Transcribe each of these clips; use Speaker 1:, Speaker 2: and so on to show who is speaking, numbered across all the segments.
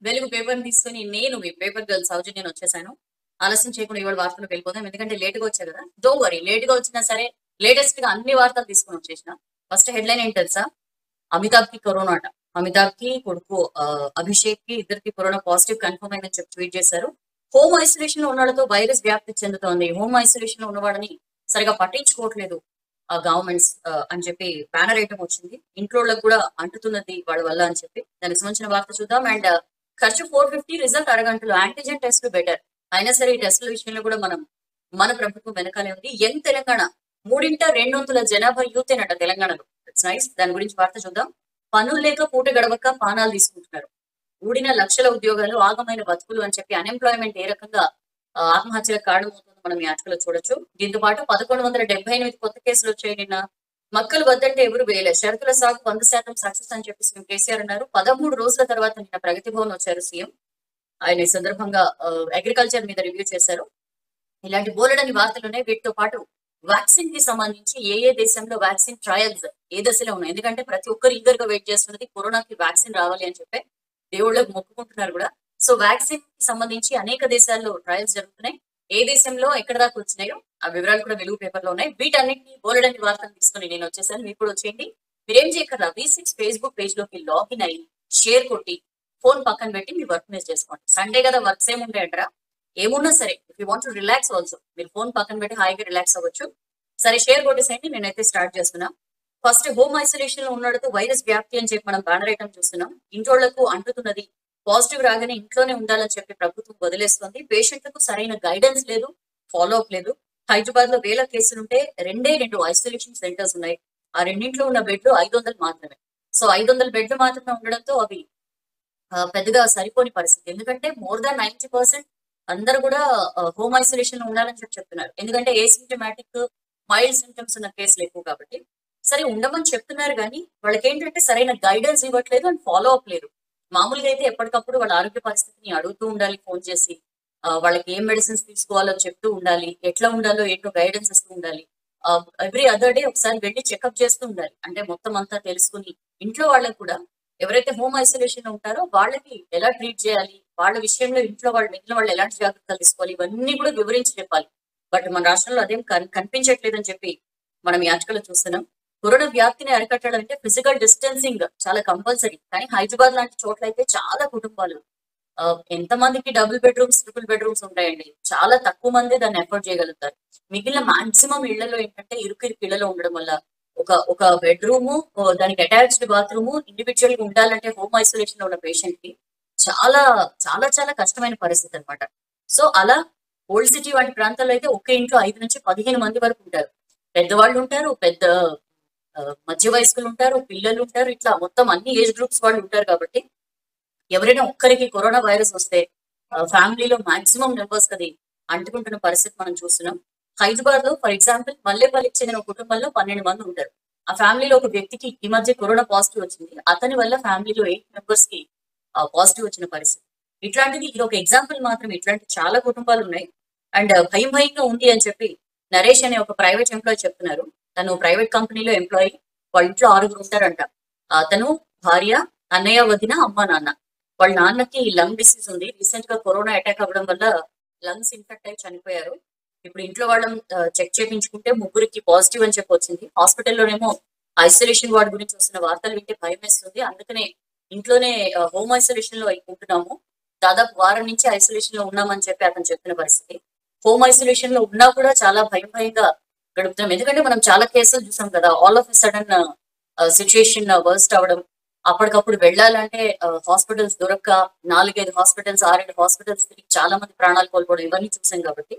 Speaker 1: వెలుగు పేపర్ తీసుకొని నేను మీ పేపర్ గర్ల్ సౌజన్యం వచ్చేసాను ఆలస్యం చేయకుండా ఇవాళ వార్తలకు వెళ్ళిపోదాం ఎందుకంటే లేట్ గా వచ్చా కదా డో వరీ లేట్ గా వచ్చినా సరే లేటెస్ట్ గా అన్ని వార్తలు తీసుకొని వచ్చేసిన ఫస్ట్ హెడ్లైన్ ఏంటి తెలుసా అమితాబ్ కి కరోనా అట అమితాబ్ కి కొడుకు ఆ, అభిషేక్ కి ఇద్దరికి కరోనా పాజిటివ్ కన్ఫర్మ్ అయిందని చెప్పి ట్వీట్ చేశారు హోమ్ ఐసోలేషన్ లో ఉన్న వాళ్ళతో వైరస్ వ్యాప్తి చెందుతోంది హోమ్ ఐసోలేషన్ లో ఉన్నవాడని సరిగా పట్టించుకోవట్లేదు ఆ గవర్నమెంట్స్ అని చెప్పి బ్యానర్ ఐటమ్ వచ్చింది ఇంట్లో వాళ్ళకి కూడా అంటుతున్నది వాళ్ళ వల్ల అని చెప్పి దానికి సంబంధించిన వార్త చూద్దాం అండ్ ఖర్చు ఫోర్ ఫిఫ్టీ రిజల్ట్ అరగంటలు యాంటీజెన్ టెస్ట్ బెటర్ అయినా సరే ఈ టెస్టుల విషయంలో కూడా మనం మన ప్రభుత్వం వెనకాలే ఉంది యంగ్ తెలంగాణ మూడింట రెండు వందల జనాభా యూత్ ఏనట తెలంగాణలో ఇట్స్ నైస్ దాని గురించి వార్త చూద్దాం పనులు లేక పూట గడవక పానాలు తీసుకుంటున్నారు ఊడిన లక్షల ఉద్యోగాలు ఆగమైన బతుకులు అని చెప్పి అన్ఎంప్లాయ్మెంట్ ఏ రకంగా ఆ, ఆత్మహత్యలకు కారణమవుతుందో మనం ఈ ఆర్టికల్ చూడొచ్చు దీంతో పాటు పదకొండు వందల డెబ్బై ఎనిమిది కొత్త కేసులు వచ్చాయి నిన్న మక్కలు వద్దంటే ఎవరు వేయలే షరతుల సాగు వంద శాతం సక్సెస్ అని చెప్పి సీఎం కేసీఆర్ అన్నారు పదమూడు రోజుల తర్వాత నిన్న ప్రగతి భవన్ వచ్చారు సీఎం ఆయన ఈ సందర్భంగా అగ్రికల్చర్ మీద రివ్యూ చేశారు ఇలాంటి బోలెడని వార్తలు ఉన్నాయి వీటితో పాటు వ్యాక్సిన్ కి సంబంధించి ఏ ఏ దేశంలో వ్యాక్సిన్ ట్రయల్స్ ఏ దశలో ఉన్నాయి ఎందుకంటే ప్రతి ఒక్కరు ఈగర్ గా వెయిట్ చేస్తున్నది కరోనాకి వ్యాక్సిన్ రావాలి అని చెప్పి దేవుళ్ళకి మొక్కుకుంటున్నారు కూడా సో వ్యాక్సిన్ కి సంబంధించి అనేక దేశాల్లో ట్రయల్స్ జరుగుతున్నాయి ఏ దేశంలో ఎక్కడ దాకా వచ్చినాయో ఆ వివరాలు కూడా వెలుగు పేపర్ లో ఉన్నాయి వీటన్నిటిని బోలెడని వార్తలు తీసుకొని నేను వచ్చేసాను మీరు కూడా వచ్చేయండి మీరేం చేయకర్లా వి సిక్స్ ఫేస్బుక్ పేజ్ లోకి లాగిన్ అయ్యి షేర్ కొట్టి ఫోన్ పక్కన పెట్టి మీ వర్క్ మీద చేసుకోండి సండే కదా వర్క్స్ ఏముంటాయంటారా ఏమున్నా సరే if you want relax also మీరు ఫోన్ పక్కన పెట్టి హాయిగా రిలాక్స్ అవ్వచ్చు సరే షేర్ కొట్టేసేయండి నేనైతే స్టార్ట్ చేస్తున్నా ఫస్ట్ హోమ్ ఐసోలేషన్ లో ఉన్నట్టు వైరస్ వ్యాప్తి అని చెప్పి మనం బ్యానర్ ఐటమ్ చూస్తున్నాం ఇంట్లోళ్లకు అంటుతున్నది పాజిటివ్ రాగానే ఇంట్లోనే ఉండాలని చెప్పి ప్రభుత్వం వదిలేస్తుంది పేషెంట్లకు సరైన గైడెన్స్ లేదు ఫాలో అప్ లేదు హైదరాబాద్ లో వేల కేసులుంటే రెండే రెండు ఐసోలేషన్ సెంటర్స్ ఉన్నాయి ఆ రెండింట్లో ఉన్న బెడ్లు ఐదు వందలు మాత్రమే సో ఐదు వందల బెడ్లు మాత్రమే ఉండడంతో అవి ఆ, పెద్దగా సరిపోని పరిస్థితి ఎందుకంటే మోర్ దాన్ నైన్టీ పర్సెంట్ అందరు కూడా హోమ్ ఐసోలేషన్ లో ఉండాలని చెప్పి చెప్తున్నారు ఎందుకంటే ఏ సిమ్టమాటిక్ మైల్డ్ సిమ్టమ్స్ ఉన్న కేసులు ఎక్కువ కాబట్టి సరే ఉండమని చెప్తున్నారు కానీ వాళ్ళకి ఏంటంటే సరైన గైడెన్స్ ఇవ్వట్లేదు అండ్ ఫాలో అప్ లేదు మామూలుగా అయితే ఎప్పటికప్పుడు వాళ్ళ ఆరోగ్య పరిస్థితిని అడుగుతూ ఉండాలి ఫోన్ చేసి ఆ, వాళ్ళకి ఏం మెడిసిన్స్ తీసుకోవాలో చెప్తూ ఉండాలి ఎట్లా ఉండాలో ఏంటో గైడెన్స్ ఇస్తూ ఉండాలి ఎవ్రీ అదర్ డే ఒకసారి వెళ్ళి చెకప్ చేస్తూ ఉండాలి అంటే మొత్తం అంతా తెలుసుకుని ఇంట్లో వాళ్ళకి కూడా ఎవరైతే హోమ్ ఐసోలేషన్ లో ఉంటారో వాళ్ళకి ఎలా ట్రీట్ చేయాలి వాళ్ళ విషయంలో ఇంట్లో వాళ్ళు మిగిలిన వాళ్ళు ఎలాంటి జాగ్రత్తలు తీసుకోవాలి ఇవన్నీ కూడా వివరించి చెప్పాలి బట్ మన రాష్ట్రంలో అదేం కన్- కనిపించట్లేదని చెప్పి మనం ఈ ఆర్టికల్ చూస్తున్నాం కరోనా వ్యాప్తిని అరికట్టడం అంటే ఫిజికల్ డిస్టెన్సింగ్ చాలా కంపల్సరీ కానీ హైదరాబాద్ లాంటి చోట్ల అయితే చాలా కుటుంబాలు ఆ, ఎంత మందికి డబుల్ బెడ్రూమ్స్ ట్రిపుల్ బెడ్రూమ్స్ ఉంటాయండి చాలా తక్కువ మంది దాన్ని ఎఫోర్డ్ చేయగలుగుతారు మిగిలిన మాక్సిమం ఇళ్లలో ఏంటంటే ఇరుకు ఇరుకు ఇళ్లలో ఉండడం వల్ల ఒక ఒక బెడ్రూమ్ దానికి అటాచ్డ్ బాత్రూమ్ ఇండివిజువల్ గా ఉండాలంటే హోమ్ ఐసోలేషన్ లో ఉన్న పేషెంట్ కి చాలా చాలా చాలా కష్టమైన పరిస్థితి అన్నమాట సో అలా ఓల్డ్ సిటీ వంటి ప్రాంతాల్లో అయితే ఒకే ఇంట్లో ఐదు నుంచి పదిహేను మంది వరకు ఉంటారు పెద్దవాళ్ళు ఉంటారు పెద్ద ఆ, మధ్య వయస్కులు ఉంటారు పిల్లలు ఉంటారు ఇట్లా మొత్తం అన్ని ఏజ్ గ్రూప్స్ వాళ్ళు ఉంటారు కాబట్టి ఎవరైనా ఒక్కరికి కరోనా వైరస్ వస్తే ఫ్యామిలీలో మాక్సిమం నెంబర్స్ అది అంటుకుంటున్న పరిస్థితి మనం చూస్తున్నాం హైదరాబాద్ లో ఫర్ ఎగ్జాంపుల్ మల్లేపల్లికి చెందిన ఒక కుటుంబంలో పన్నెండు మంది ఉంటారు ఆ ఫ్యామిలీలో ఒక వ్యక్తికి ఈ మధ్య కరోనా పాజిటివ్ వచ్చింది అతని వల్ల ఫ్యామిలీలో ఎయిట్ మెంబర్స్ కి పాజిటివ్ వచ్చిన పరిస్థితి ఇట్లాంటిది ఇది ఒక ఎగ్జాంపుల్ మాత్రం ఇట్లాంటి చాలా కుటుంబాలు ఉన్నాయి అండ్ భయం భయంగా ఉంది అని చెప్పి నరేష్ అనే ఒక ప్రైవేట్ ఎంప్లాయీ చెప్తున్నారు తను ప్రైవేట్ కంపెనీలో ఎంప్లాయీ వాళ్ళ ఇంట్లో ఆరుగురు ఉంటారంట అతను భార్య అన్నయ్య వదిన అమ్మ నాన్న వాళ్ళ నాన్నకి లంగ్ డిసీజ్ ఉంది రీసెంట్ గా కరోనా అటాక్ అవ్వడం వల్ల లంగ్స్ ఇన్ఫెక్ట్ అయి చనిపోయారు ఇప్పుడు ఇంట్లో వాళ్ళని చెక్ చేయించుకుంటే ముగ్గురికి పాజిటివ్ అని చెప్పి వచ్చింది హాస్పిటల్లోనేమో ఐసోలేషన్ వార్డ్ గురించి వస్తున్న వార్తలు వింటే భయం వేస్తుంది అందుకనే ఇంట్లోనే హోమ్ ఐసోలేషన్ లో ఉంటున్నాము దాదాపు వారం నుంచి ఐసోలేషన్ లో ఉన్నామని చెప్పి అతను చెప్పిన పరిస్థితి హోమ్ ఐసోలేషన్ లో ఉన్నా కూడా చాలా భయం భయంగా గడుపుతున్నాం ఎందుకంటే మనం చాలా కేసులు చూసాం కదా all of sudden situation worst అవడం అప్పటికప్పుడు వెళ్ళాలంటే హాస్పిటల్స్ దొరక్క నాలుగైదు హాస్పిటల్స్ ఆరేడు హాస్పిటల్స్ తిరిగి చాలా మంది ప్రాణాలు కోల్పోవడం ఇవన్నీ చూసాం కాబట్టి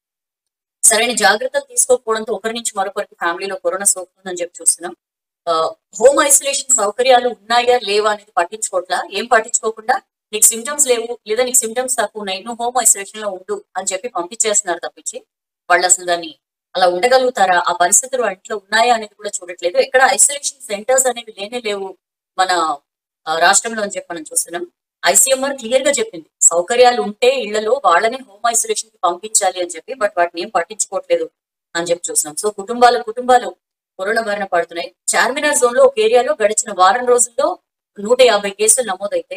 Speaker 1: సరైన జాగ్రత్తలు తీసుకోకపోవడంతో ఒకరి నుంచి మరొకరికి ఫ్యామిలీలో కరోనా సోకుతుందని చెప్పి చూస్తున్నాం హోమ్ ఐసోలేషన్ సౌకర్యాలు ఉన్నాయా లేవా అనేది పట్టించుకోవట్లా ఏం పట్టించుకోకుండా నీకు సిమ్టమ్స్ లేవు లేదా నీకు సిమ్టమ్స్ తక్కువ ఉన్నాయి నువ్వు హోమ్ ఐసోలేషన్ లో ఉండు అని చెప్పి పంపించేస్తున్నారు తప్పించి వాళ్ళు అసలు దాన్ని అలా ఉండగలుగుతారా ఆ పరిస్థితులు వాళ్ళ ఇంట్లో ఉన్నాయా అనేది కూడా చూడట్లేదు ఎక్కడ ఐసోలేషన్ సెంటర్స్ అనేవి లేనే లేవు మన ఆ, రాష్ట్రంలో అని చెప్పి మనం చూస్తున్నాం ఐసీఎంఆర్ క్లియర్ గా చెప్పింది సౌకర్యాలు ఉంటే ఇళ్లలో వాళ్ళని హోమ్ ఐసోలేషన్ కి పంపించాలి అని చెప్పి బట్ వాటిని ఏం పట్టించుకోవట్లేదు అని చెప్పి చూస్తున్నాం సో కుటుంబాలు కుటుంబాలు కరోనా బారిన పడుతున్నాయి చార్మినార్ జోన్ లో ఒక ఏరియాలో గడిచిన వారం రోజుల్లో నూట యాభై కేసులు నమోదైతే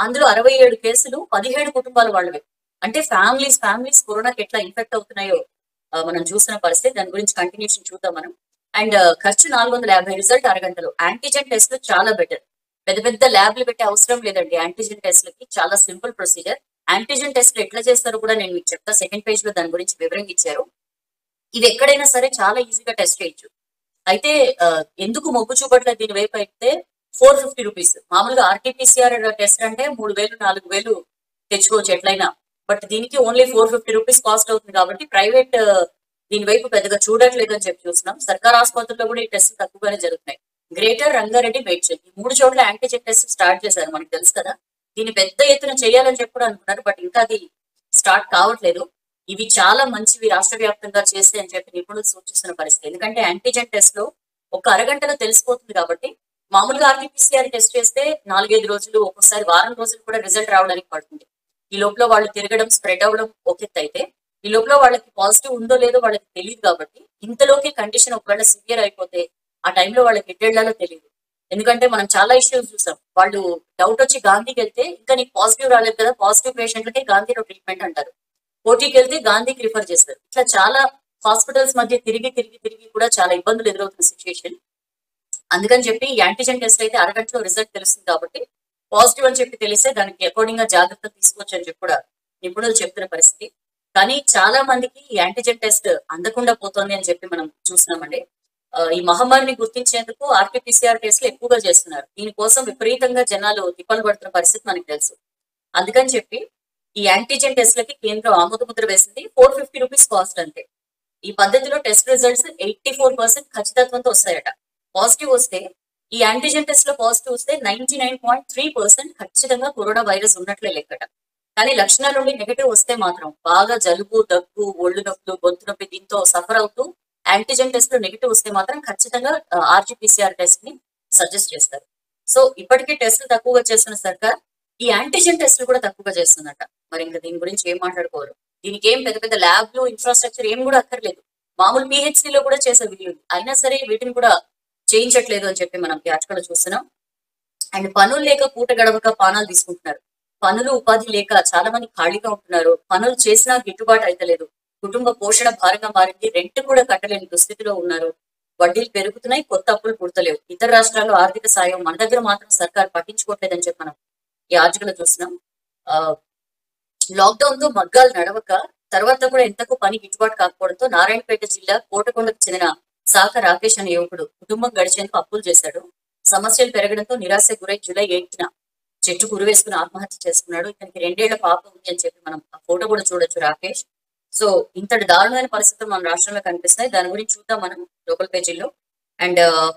Speaker 1: అందులో అరవై ఏడు కేసులు పదిహేడు కుటుంబాల వాళ్ళవే అంటే ఫ్యామిలీస్ ఫ్యామిలీస్ కరోనాకి ఎట్లా ఇన్ఫెక్ట్ అవుతున్నాయో ఆ, మనం చూసిన పరిస్థితి దాని గురించి కంటిన్యూషన్ చూద్దాం మనం అండ్ ఖర్చు నాలుగు వందల యాభై రిజల్ట్ అరగంటలో యాంటీజెన్ టెస్ట్ చాలా బెటర్ పెద్ద పెద్ద ల్యాబ్లు పెట్టే అవసరం లేదండి యాంటీజెన్ టెస్ట్లకి చాలా సింపుల్ ప్రొసీజర్ యాంటీజెన్ టెస్ట్ ఎట్లా చేస్తారో కూడా నేను మీకు చెప్తా సెకండ్ పేజ్ లో దాని గురించి వివరంగా ఇచ్చారు ఇది ఎక్కడైనా సరే చాలా ఈజీగా టెస్ట్ చేయొచ్చు అయితే ఆ, ఎందుకు మొగ్గు చూపట్లేదు దీని వైపు అయితే ఫోర్ ఫిఫ్టీ రూపీస్ మామూలుగా ఆర్టీపీసీఆర్ టెస్ట్ అంటే మూడు వేలు నాలుగు వేలు తెచ్చుకోవచ్చు ఎట్లయినా బట్ దీనికి only four fifty rupees cost అవుతుంది కాబట్టి ప్రైవేట్ దీని వైపు పెద్దగా చూడట్లేదు అని చెప్పి చూస్తున్నాం సర్కార్ ఆసుపత్రుల్లో కూడా ఈ టెస్ట్ తక్కువగానే జరుగుతున్నాయి గ్రేటర్ రంగారెడ్డి మేడ్చల్ ఈ మూడు చోట్ల యాంటీజెన్ టెస్ట్ స్టార్ట్ చేశారు మనకు తెలుసు కదా దీన్ని పెద్ద ఎత్తున చేయాలని చెప్పి కూడా అనుకున్నారు బట్ ఇంకా అది స్టార్ట్ కావట్లేదు ఇవి చాలా మంచివి రాష్ట్ర వ్యాప్తంగా చేస్తే అని చెప్పి నిపుణులు సూచిస్తున్న పరిస్థితి ఎందుకంటే యాంటీజెన్ టెస్ట్ లో ఒక అరగంటలో తెలిసిపోతుంది కాబట్టి మామూలుగా ఆర్టీపీసీఆర్ టెస్ట్ చేస్తే నాలుగైదు రోజులు ఒక్కోసారి వారం రోజులు కూడా రిజల్ట్ రావడానికి పడుతుంది ఈ లోపల వాళ్ళు తిరగడం స్ప్రెడ్ అవ్వడం ఒక ఎత్తు అయితే ఈ లోపల వాళ్ళకి పాజిటివ్ ఉందో లేదో వాళ్ళకి తెలియదు కాబట్టి ఇంతలోకి కండిషన్ ఒకవేళ సివియర్ అయిపోతే ఆ టైంలో వాళ్ళకి ఎట్టెళ్లాలో తెలియదు ఎందుకంటే మనం చాలా ఇష్యూస్ చూసాం వాళ్ళు డౌట్ వచ్చి గాంధీకి వెళ్తే ఇంకా నీకు పాజిటివ్ రాలేదు కదా పాజిటివ్ పేషెంట్లకి గాంధీలో ట్రీట్మెంట్ అంటారు కోటికి వెళ్తే గాంధీకి రిఫర్ చేస్తారు ఇట్లా చాలా హాస్పిటల్స్ మధ్య తిరిగి తిరిగి తిరిగి కూడా చాలా ఇబ్బందులు ఎదురవుతున్న సిచ్యుయేషన్ అందుకని చెప్పి యాంటీజెన్ టెస్ట్ అయితే అరగంటలో రిజల్ట్ తెలుస్తుంది కాబట్టి పాజిటివ్ అని చెప్పి తెలిస్తే దానికి అకార్డింగ్ గా జాగ్రత్త తీసుకోవచ్చు అని చెప్పి కూడా నిపుణులు చెప్తున్న పరిస్థితి కానీ చాలా మందికి ఈ యాంటీజెన్ టెస్ట్ అందకుండా పోతోంది అని చెప్పి మనం చూస్తున్నామండి ఆ, ఈ మహమ్మారిని గుర్తించేందుకు ఆర్టీపీసీఆర్ టెస్ట్లు ఎక్కువగా చేస్తున్నారు దీనికోసం విపరీతంగా జనాలు తిప్పలు పడుతున్న పరిస్థితి మనకు తెలుసు అందుకని చెప్పి ఈ యాంటీజెన్ టెస్ట్లకి కేంద్రం ఆమోద ముద్ర వేసింది ఫోర్ ఫిఫ్టీ రూపీస్ కాస్ట్ అంతే ఈ పద్ధతిలో test results eighty four percent ఖచ్చితత్వంతో వస్తాయట పాజిటివ్ వస్తే ఈ యాంటీజెన్ టెస్ట్ లో పాజిటివ్ వస్తే ninety nine point three percent ఖచ్చితంగా కరోనా వైరస్ ఉన్నట్లే లెక్కట కానీ లక్షణాల నుండి నెగటివ్ వస్తే మాత్రం బాగా జలుబు దగ్గు ఒళ్ళు నొప్పులు గొంతు నొప్పి దీంతో సఫర్ అవుతూ యాంటీజెన్ టెస్ట్ లో నెగిటివ్ వస్తే మాత్రం ఖచ్చితంగా ఆర్జీపీసీఆర్ టెస్ట్ ని సజెస్ట్ చేస్తారు సో ఇప్పటికీ టెస్టులు తక్కువగా చేస్తున్న సర్కార్ ఈ యాంటీజెన్ టెస్టులు కూడా తక్కువగా చేస్తుందట మరి ఇంకా దీని గురించి ఏం మాట్లాడుకోరు దీనికి ఏం పెద్ద పెద్ద ల్యాబ్లు ఇన్ఫ్రాస్ట్రక్చర్ ఏం కూడా అక్కర్లేదు మామూలు పిహెచ్సి లో కూడా చేసే వీలు అయినా సరే వీటిని కూడా చేయించట్లేదు అని చెప్పి మనం యాచకలో చూస్తున్నాం అండ్ పనులు లేక పూట గడవక పానాలు తీసుకుంటున్నారు పనులు ఉపాధి లేక చాలా మంది ఖాళీగా ఉంటున్నారు పనులు చేసినా గిట్టుబాటు అయితలేదు కుటుంబ పోషణ భారంగా మారింది రెంట్ కూడా కట్టలేని దుస్థితిలో ఉన్నారు వడ్డీలు పెరుగుతున్నాయి కొత్త అప్పులు పుడతలేవు ఇతర రాష్ట్రాల్లో ఆర్థిక సాయం మన దగ్గర మాత్రం సర్కార్ పట్టించుకోవట్లేదని చెప్పి మనం ఈ ఆర్టికల్ చూస్తున్నాం ఆ లాక్డౌన్ తో మగ్గాలు నడవక తర్వాత కూడా ఎంతకు పని గిట్టుబాటు కాకపోవడంతో నారాయణపేట జిల్లా కోటకొండకు చెందిన సాక రాకేష్ అనే యువకుడు కుటుంబం గడిచేందుకు అప్పులు చేశాడు సమస్యలు పెరగడంతో నిరాశ గురై జూలై ఎయిట్న చెట్టు కురువేసుకుని ఆత్మహత్య చేసుకున్నాడు ఇతనికి రెండేళ్ల పాప ఉంది అని చెప్పి మనం ఆ ఫోటో కూడా చూడొచ్చు రాకేష్ సో ఇంతటి దారుణమైన పరిస్థితులు మన రాష్ట్రంలో కనిపిస్తాయి దాని గురించి చూద్దాం మనం లోకల్ పేజీల్లో అండ్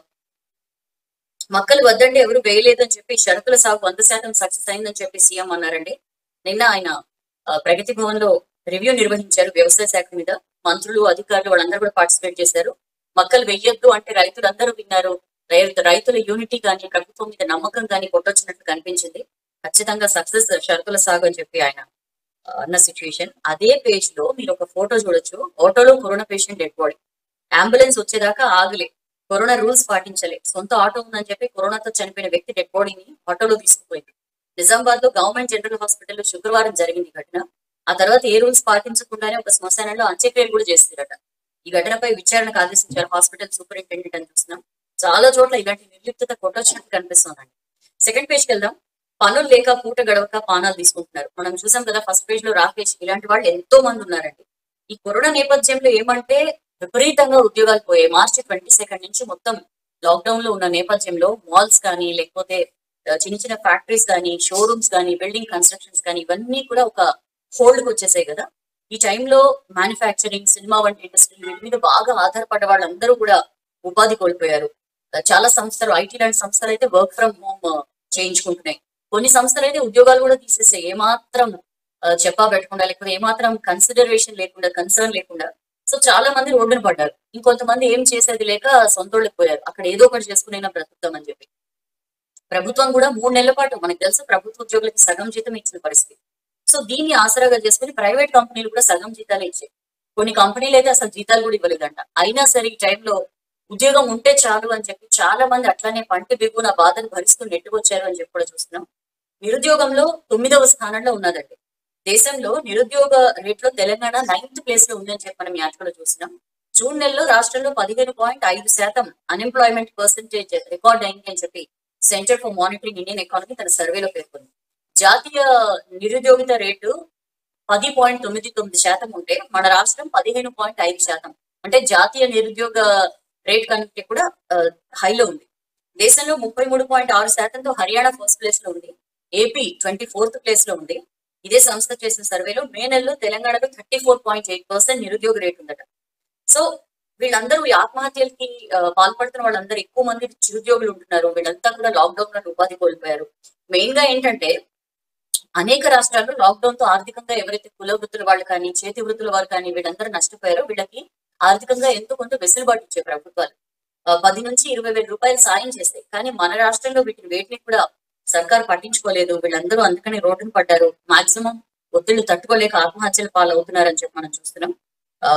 Speaker 1: మక్కలు వద్దండి ఎవరు వేయలేదని చెప్పి షరతుల సాగు వంద శాతం సక్సెస్ అయిందని చెప్పి సీఎం అన్నారండి నిన్న ఆయన ఆ, ప్రగతి భవన్ లో రివ్యూ నిర్వహించారు వ్యవసాయ శాఖ మీద మంత్రులు అధికారులు వాళ్ళందరూ కూడా పార్టిసిపేట్ చేశారు మక్కలు వెయ్యొద్దు అంటే రైతులందరూ విన్నారు రై- రైతుల యూనిటీ కానీ ప్రభుత్వం మీద నమ్మకం కానీ కొట్టొచ్చినట్లు కనిపించింది ఖచ్చితంగా సక్సెస్ షరతుల సాగు అని చెప్పి ఆయన ఆ, అన్న సిచ్యుయేషన్ అదే పేజ్ లో మీరు ఒక ఫోటో చూడొచ్చు ఆటోలో corona patient dead body ambulance వచ్చేదాకా ఆగలే కరోనా రూల్స్ పాటించలే సొంత ఆటో ఉందని చెప్పి కరోనాతో చనిపోయిన వ్యక్తి డెడ్ బాడీని ఆటోలో తీసుకుపోయింది నిజామాబాద్ లో గవర్నమెంట్ జనరల్ హాస్పిటల్ లో శుక్రవారం జరిగింది ఈ ఘటన ఆ తర్వాత ఏ రూల్స్ పాటించకుండానే ఒక శ్మశానంలో అంత్యక్రియలు కూడా చేస్తారట ఈ ఘటనపై విచారణకు ఆదేశించారు హాస్పిటల్ సూపరింటెండెంట్ అని చూస్తున్నాం చాలా చోట్ల ఇలాంటి నిర్లిప్తత కొట్టొచ్చినట్టు కనిపిస్తోందండి సెకండ్ పేజ్కి వెళ్దాం పనులు లేక పూట గడవక పానాలు తీసుకుంటున్నారు మనం చూసాం కదా ఫస్ట్ పేజ్ లో రాకేష్ ఇలాంటి వాళ్ళు ఎంతో మంది ఉన్నారండి ఈ కరోనా నేపథ్యంలో ఏమంటే విపరీతంగా ఉద్యోగాలు పోయాయి మార్చి ట్వంటీ సెకండ్ నుంచి మొత్తం లాక్డౌన్ లో ఉన్న నేపథ్యంలో మాల్స్ కానీ లేకపోతే ఆ, చిన్న చిన్న ఫ్యాక్టరీస్ కానీ షోరూమ్స్ కానీ బిల్డింగ్ కన్స్ట్రక్షన్స్ కానీ ఇవన్నీ కూడా ఒక హోల్డ్ కి వచ్చేసాయి కదా ఈ టైంలో మ్యానుఫ్యాక్చరింగ్ సినిమా వంటి ఇండస్ట్రీ వీటి మీద బాగా ఆధారపడ్డ వాళ్ళందరూ కూడా ఉపాధి కోల్పోయారు ఆ, చాలా సంస్థలు ఐటీ లాంటి సంస్థలు అయితే వర్క్ ఫ్రమ్ హోమ్ చేయించుకుంటున్నాయి కొన్ని సంస్థలు అయితే ఉద్యోగాలు కూడా తీసేసాయి ఏమాత్రం ఆ, చెప్పా పెట్టకుండా లేకపోతే ఏమాత్రం కన్సిడరేషన్ లేకుండా కన్సర్న్ లేకుండా సో చాలా మంది రోడ్డున పడ్డారు ఇంకొంతమంది ఏం చేసేది లేక సొంతోళ్ళకి పోయారు అక్కడ ఏదో ఒకటి చేసుకునైనా బ్రతుకుతామని చెప్పి ప్రభుత్వం కూడా మూడు నెలల పాటు మనకు తెలుసు ప్రభుత్వ ఉద్యోగులకి సగం జీతం ఇచ్చిన పరిస్థితి సో దీన్ని ఆసరాగా చేసుకుని ప్రైవేట్ కంపెనీలు కూడా సగం జీతాలు ఇచ్చాయి కొన్ని కంపెనీలు అయితే అసలు జీతాలు కూడా ఇవ్వలేదంట అయినా సరే ఈ టైంలో ఉద్యోగం ఉంటే చాలు అని చెప్పి చాలా మంది అట్లానే పంట బిగున బాధను భరిస్తూ నెట్టుకొచ్చారు అని చెప్పి కూడా చూస్తున్నాం నిరుద్యోగంలో తొమ్మిదవ స్థానంలో ఉన్నదండి దేశంలో నిరుద్యోగ రేట్లో తెలంగాణ నైన్త్ ప్లేస్ లో ఉందని చెప్పి మనం ఈ ఆర్టికల్ చూసినాం జూన్ నెలలో రాష్ట్రంలో పదిహేను పాయింట్ ఐదు శాతం అన్ఎంప్లాయ్మెంట్ పర్సెంటేజ్ రికార్డ్ అయింది అని చెప్పి centre for monitoring Indian economy తన సర్వేలో పేర్కొంది జాతీయ నిరుద్యోగిత రేటు పది పాయింట్ తొమ్మిది తొమ్మిది శాతం ఉంటే మన రాష్ట్రం పదిహేను పాయింట్ ఐదు శాతం అంటే జాతీయ నిరుద్యోగ రేట్ కంటే కూడా హైలో ఉంది దేశంలో ముప్పై మూడు పాయింట్ ఆరు శాతంతో హర్యానా ఫస్ట్ ప్లేస్ లో ఉంది ఏపీ ట్వంటీ ఫోర్త్ ప్లేస్ లో ఉంది ఇదే సంస్థ చేసిన సర్వేలో మే నెలలో తెలంగాణలో thirty four point eight percent నిరుద్యోగ రేట్ ఉందట సో వీళ్ళందరూ ఈ ఆత్మహత్యలకి ఆ, పాల్పడుతున్న వాళ్ళందరూ ఎక్కువ మంది నిరుద్యోగులు ఉంటున్నారు వీళ్ళంతా కూడా లాక్డౌన్ లో ఉపాధి కోల్పోయారు మెయిన్ గా ఏంటంటే అనేక రాష్ట్రాల్లో లాక్డౌన్ తో ఆర్థికంగా ఎవరైతే కుల వృత్తుల వాళ్ళు కానీ చేతి వృత్తుల వారు కానీ వీళ్ళందరూ నష్టపోయారో వీళ్ళకి ఆర్థికంగా ఎంతో కొంత వెసులుబాటు ఇచ్చే ప్రభుత్వాలు ఆ, పది నుంచి ఇరవై వేల రూపాయలు సాయం చేస్తాయి కానీ మన రాష్ట్రంలో వీటిని వేటిని కూడా సర్కార్ పట్టించుకోలేదు వీళ్ళందరూ అందుకని రోడ్డును పడ్డారు మాక్సిమం ఒత్తిళ్లు తట్టుకోలేక ఆత్మహత్యలు పాలవుతున్నారని చెప్పి మనం చూస్తున్నాం ఆ,